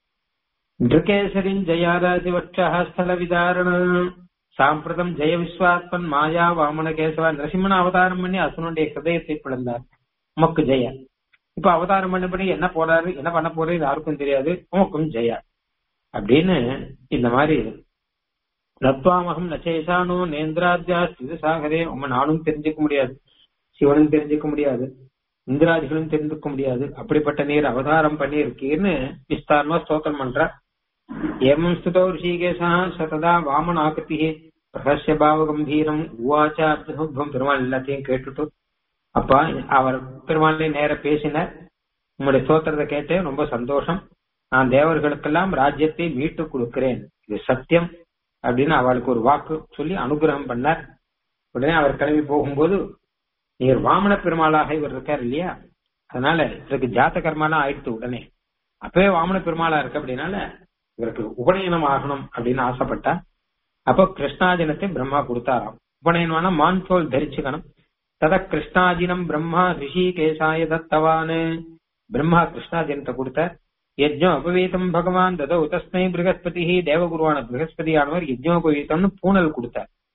நிருகேசரின் ஜயாராஜி வட்சஹஸ்தல விதாரண சாம்பிரதம் ஜெய விஸ்வாத்மன் மாயா வாமன கேசவ நரசிம்மன் அவதாரம் பண்ணி அசுனுடைய ஹிருதயத்தை பிளந்தார் உமக்கு ஜெய இப்ப அவதாரம் பண்ணபடி என்ன போறாரு என்ன பண்ண போறது யாருக்கும் தெரியாது உமக்கும் ஜெயா அப்படின்னு இந்த மாதிரி நத்வாமகம் நச்சேசானோ நேந்திராத்யா ஸ்தித சாகரே உங்க நானும் தெரிஞ்சுக்க முடியாது சிவனும் தெரிஞ்சுக்க முடியாது இந்திராதிகளும் தெரிஞ்சுக்க முடியாது அப்படிப்பட்ட நீர் அவதாரம் பண்ணி இருக்கீர்னு விஸ்தாரமா ஸ்தோத்திரம் பண்ற ஏமம் ஸ்துதோ ரிஷிகேசா சததா வாமன ஆகிருதி பிரகசிய பாவ கம்பீரம் உவாச்சா அர்த்தம் பெருமாள் எல்லாத்தையும் கேட்டுட்டு அப்பா அவர் பெருமாளே நேர பேசினார் உங்களுடைய ஸ்தோத்திரத்தை கேட்டு ரொம்ப சந்தோஷம் நான் தேவர்களுக்கெல்லாம் ராஜ்யத்தை மீட்டு கொடுக்கிறேன் இது சத்தியம் அப்படின்னு அவளுக்கு ஒரு வாக்கு சொல்லி அனுகிரகம் பண்ணார் உடனே அவர் கிளம்பி போகும்போது நீர் வாமன பெருமாளாக இவர் இருக்கார் இல்லையா அதனால இவருக்கு ஜாத்த கர்மாலாம் ஆயிடுத்து உடனே அப்பவே வாமன பெருமாளா இருக்கு அப்படின்னால இவருக்கு உபநயனம் ஆகணும் அப்படின்னு ஆசைப்பட்டா அப்போ கிருஷ்ணாஜனத்தை பிரம்மா கொடுத்தாராம் உபநயனமான மான் தோல் தரிச்சுக்கணும் தத கிருஷ்ணாஜினம் பிரம்மா ரிஷிகேசாய தத்தவானு பிரம்மா கிருஷ்ணாஜனத்தை கொடுத்தார் யஜ்ஞம் அபவீதம் பகவான் ததோ தஸ்மை பிருகஸ்பதி தேவகுருவான பிருகஸ்பதியானவர் யஜ்ஞோபவீதம்னு பூனல் கொடுத்தார்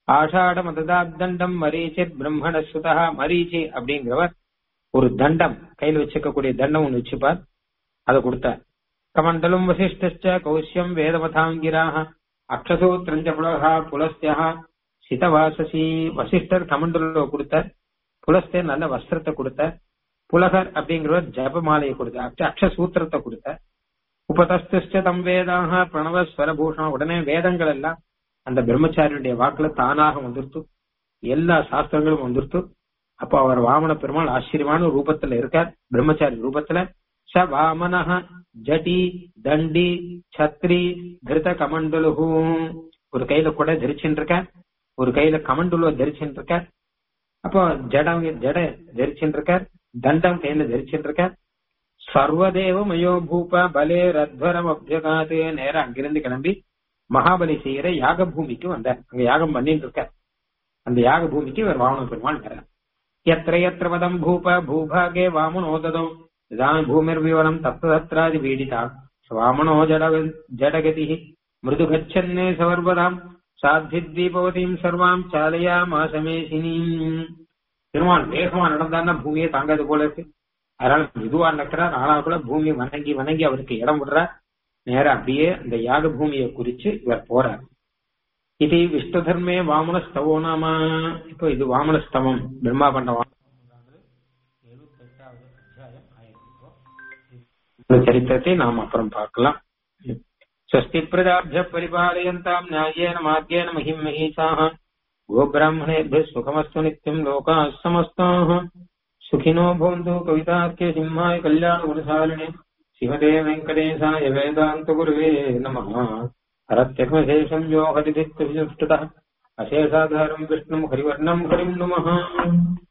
ஆஷாடமததாத்தண்டம் மரீச்சித் பிரம்மண சுதா மரீச்சி அப்படிங்கிறவர் ஒரு தண்டம் கையில் வச்சுக்கக்கூடிய தண்டம் ஒண்ணு வச்சுப்பார் அதை கொடுத்தார் கமண்டலம் வசிஷ்டச்ச கௌசியம் வேதமதாங்கிராக அக்ஷசூத்திரஞ்ச புலகா புலஸ்தியா சிதவாசசி வசிஷ்டர் கமண்டலம் கொடுத்தார் புலஸ்தர் நல்ல வஸ்திரத்தை கொடுத்தார் புலகர் அப்படிங்கிறவர் ஜபமாலையை கொடுத்தார் அக்ஷ அக்ஷசூத்திரத்தை கொடுத்தார் உபதஸ்திஷ்ட தம் வேதாக பிரணவ ஸ்வரபூஷணம் உடனே வேதங்கள் எல்லாம் அந்த பிரம்மச்சாரியுடைய வாக்குல தானாக வந்துருத்து எல்லா சாஸ்திரங்களும் வந்துருத்து அப்போ அவர் வாமன பெருமாள் ஆச்சரியமான ரூபத்துல இருக்கார் பிரம்மச்சாரி ரூபத்துல ச வாமனஹ ஜடி தண்டி சத்ரி திருத கமண்டலுஹு ஒரு கையில கூட தரிச்சுட்டு இருக்கார் ஒரு கையில கமண்டுலுவ தரிச்சுட்டு இருக்கார் அப்போ ஜடம் ஜட தரிச்சுட்டு இருக்கார் தண்டம் கையில தரிச்சுட்டு இருக்கார் சர்வதேவ மயோ பூப பலே ரத்வரம் அபியகாது நேரம் அங்கிருந்து கிளம்பி மகாபலி செய்யற யாக பூமிக்கு வந்தார் அங்க யாகம் பண்ணிட்டு இருக்கார் அந்த யாக பூமிக்கு இவர் வாமன பெருமாள் வர்றார் எத்திர எத்திர வதம் பூப பூபாகே வாமனோததம் இதான் பூமிர் விவரம் தத்துவத்ராதி பீடிதா வாமனோ ஜட ஜடகதி மிருது கச்சன்னே சவர்வதாம் சாத்தித்வீபவதியும் சர்வாம் சாலையா மாசமேசினீம் பெருமாள் வேகமா நடந்தான்னா பூமியை தாங்காது போல இருக்கு அதனால மெதுவா நடக்கிறார் ஆனா கூட பூமி வணங்கி வணங்கி அவருக்கு இடம் விடுறார் நேரா அப்படியே அந்த யாக பூமியை குறிச்சு இவர் போறார் இது விஷ்ணு தர்மே வாமனஸ்தவோ நாம இப்போ இது வாமனஸ்தவம் பிரம்மா பண்ண சரித்திரத்தை நாம் அப்புறம் பார்க்கலாம் ஸ்வஸ்தி பிரதாபிய பரிபாலயந்தாம் நியாயேன மார்கேன மகிம் மகீசாக गोब्राह्मणेभ्यः सुखमस्तु नित्यम् लोकाः समस्ताः सुखिनो भवन्तु कवितार्के सिंहाय कल्याणगुणसारिणे शिवते वेङ्कटेशाय वेदान्तगुरुवे नमः हरत्यघ्नशेषम् यो हरिधित्तभिसुष्टुतः अशेषाधारम् विष्णुम् हरिवर्णम् हरिम् नुमः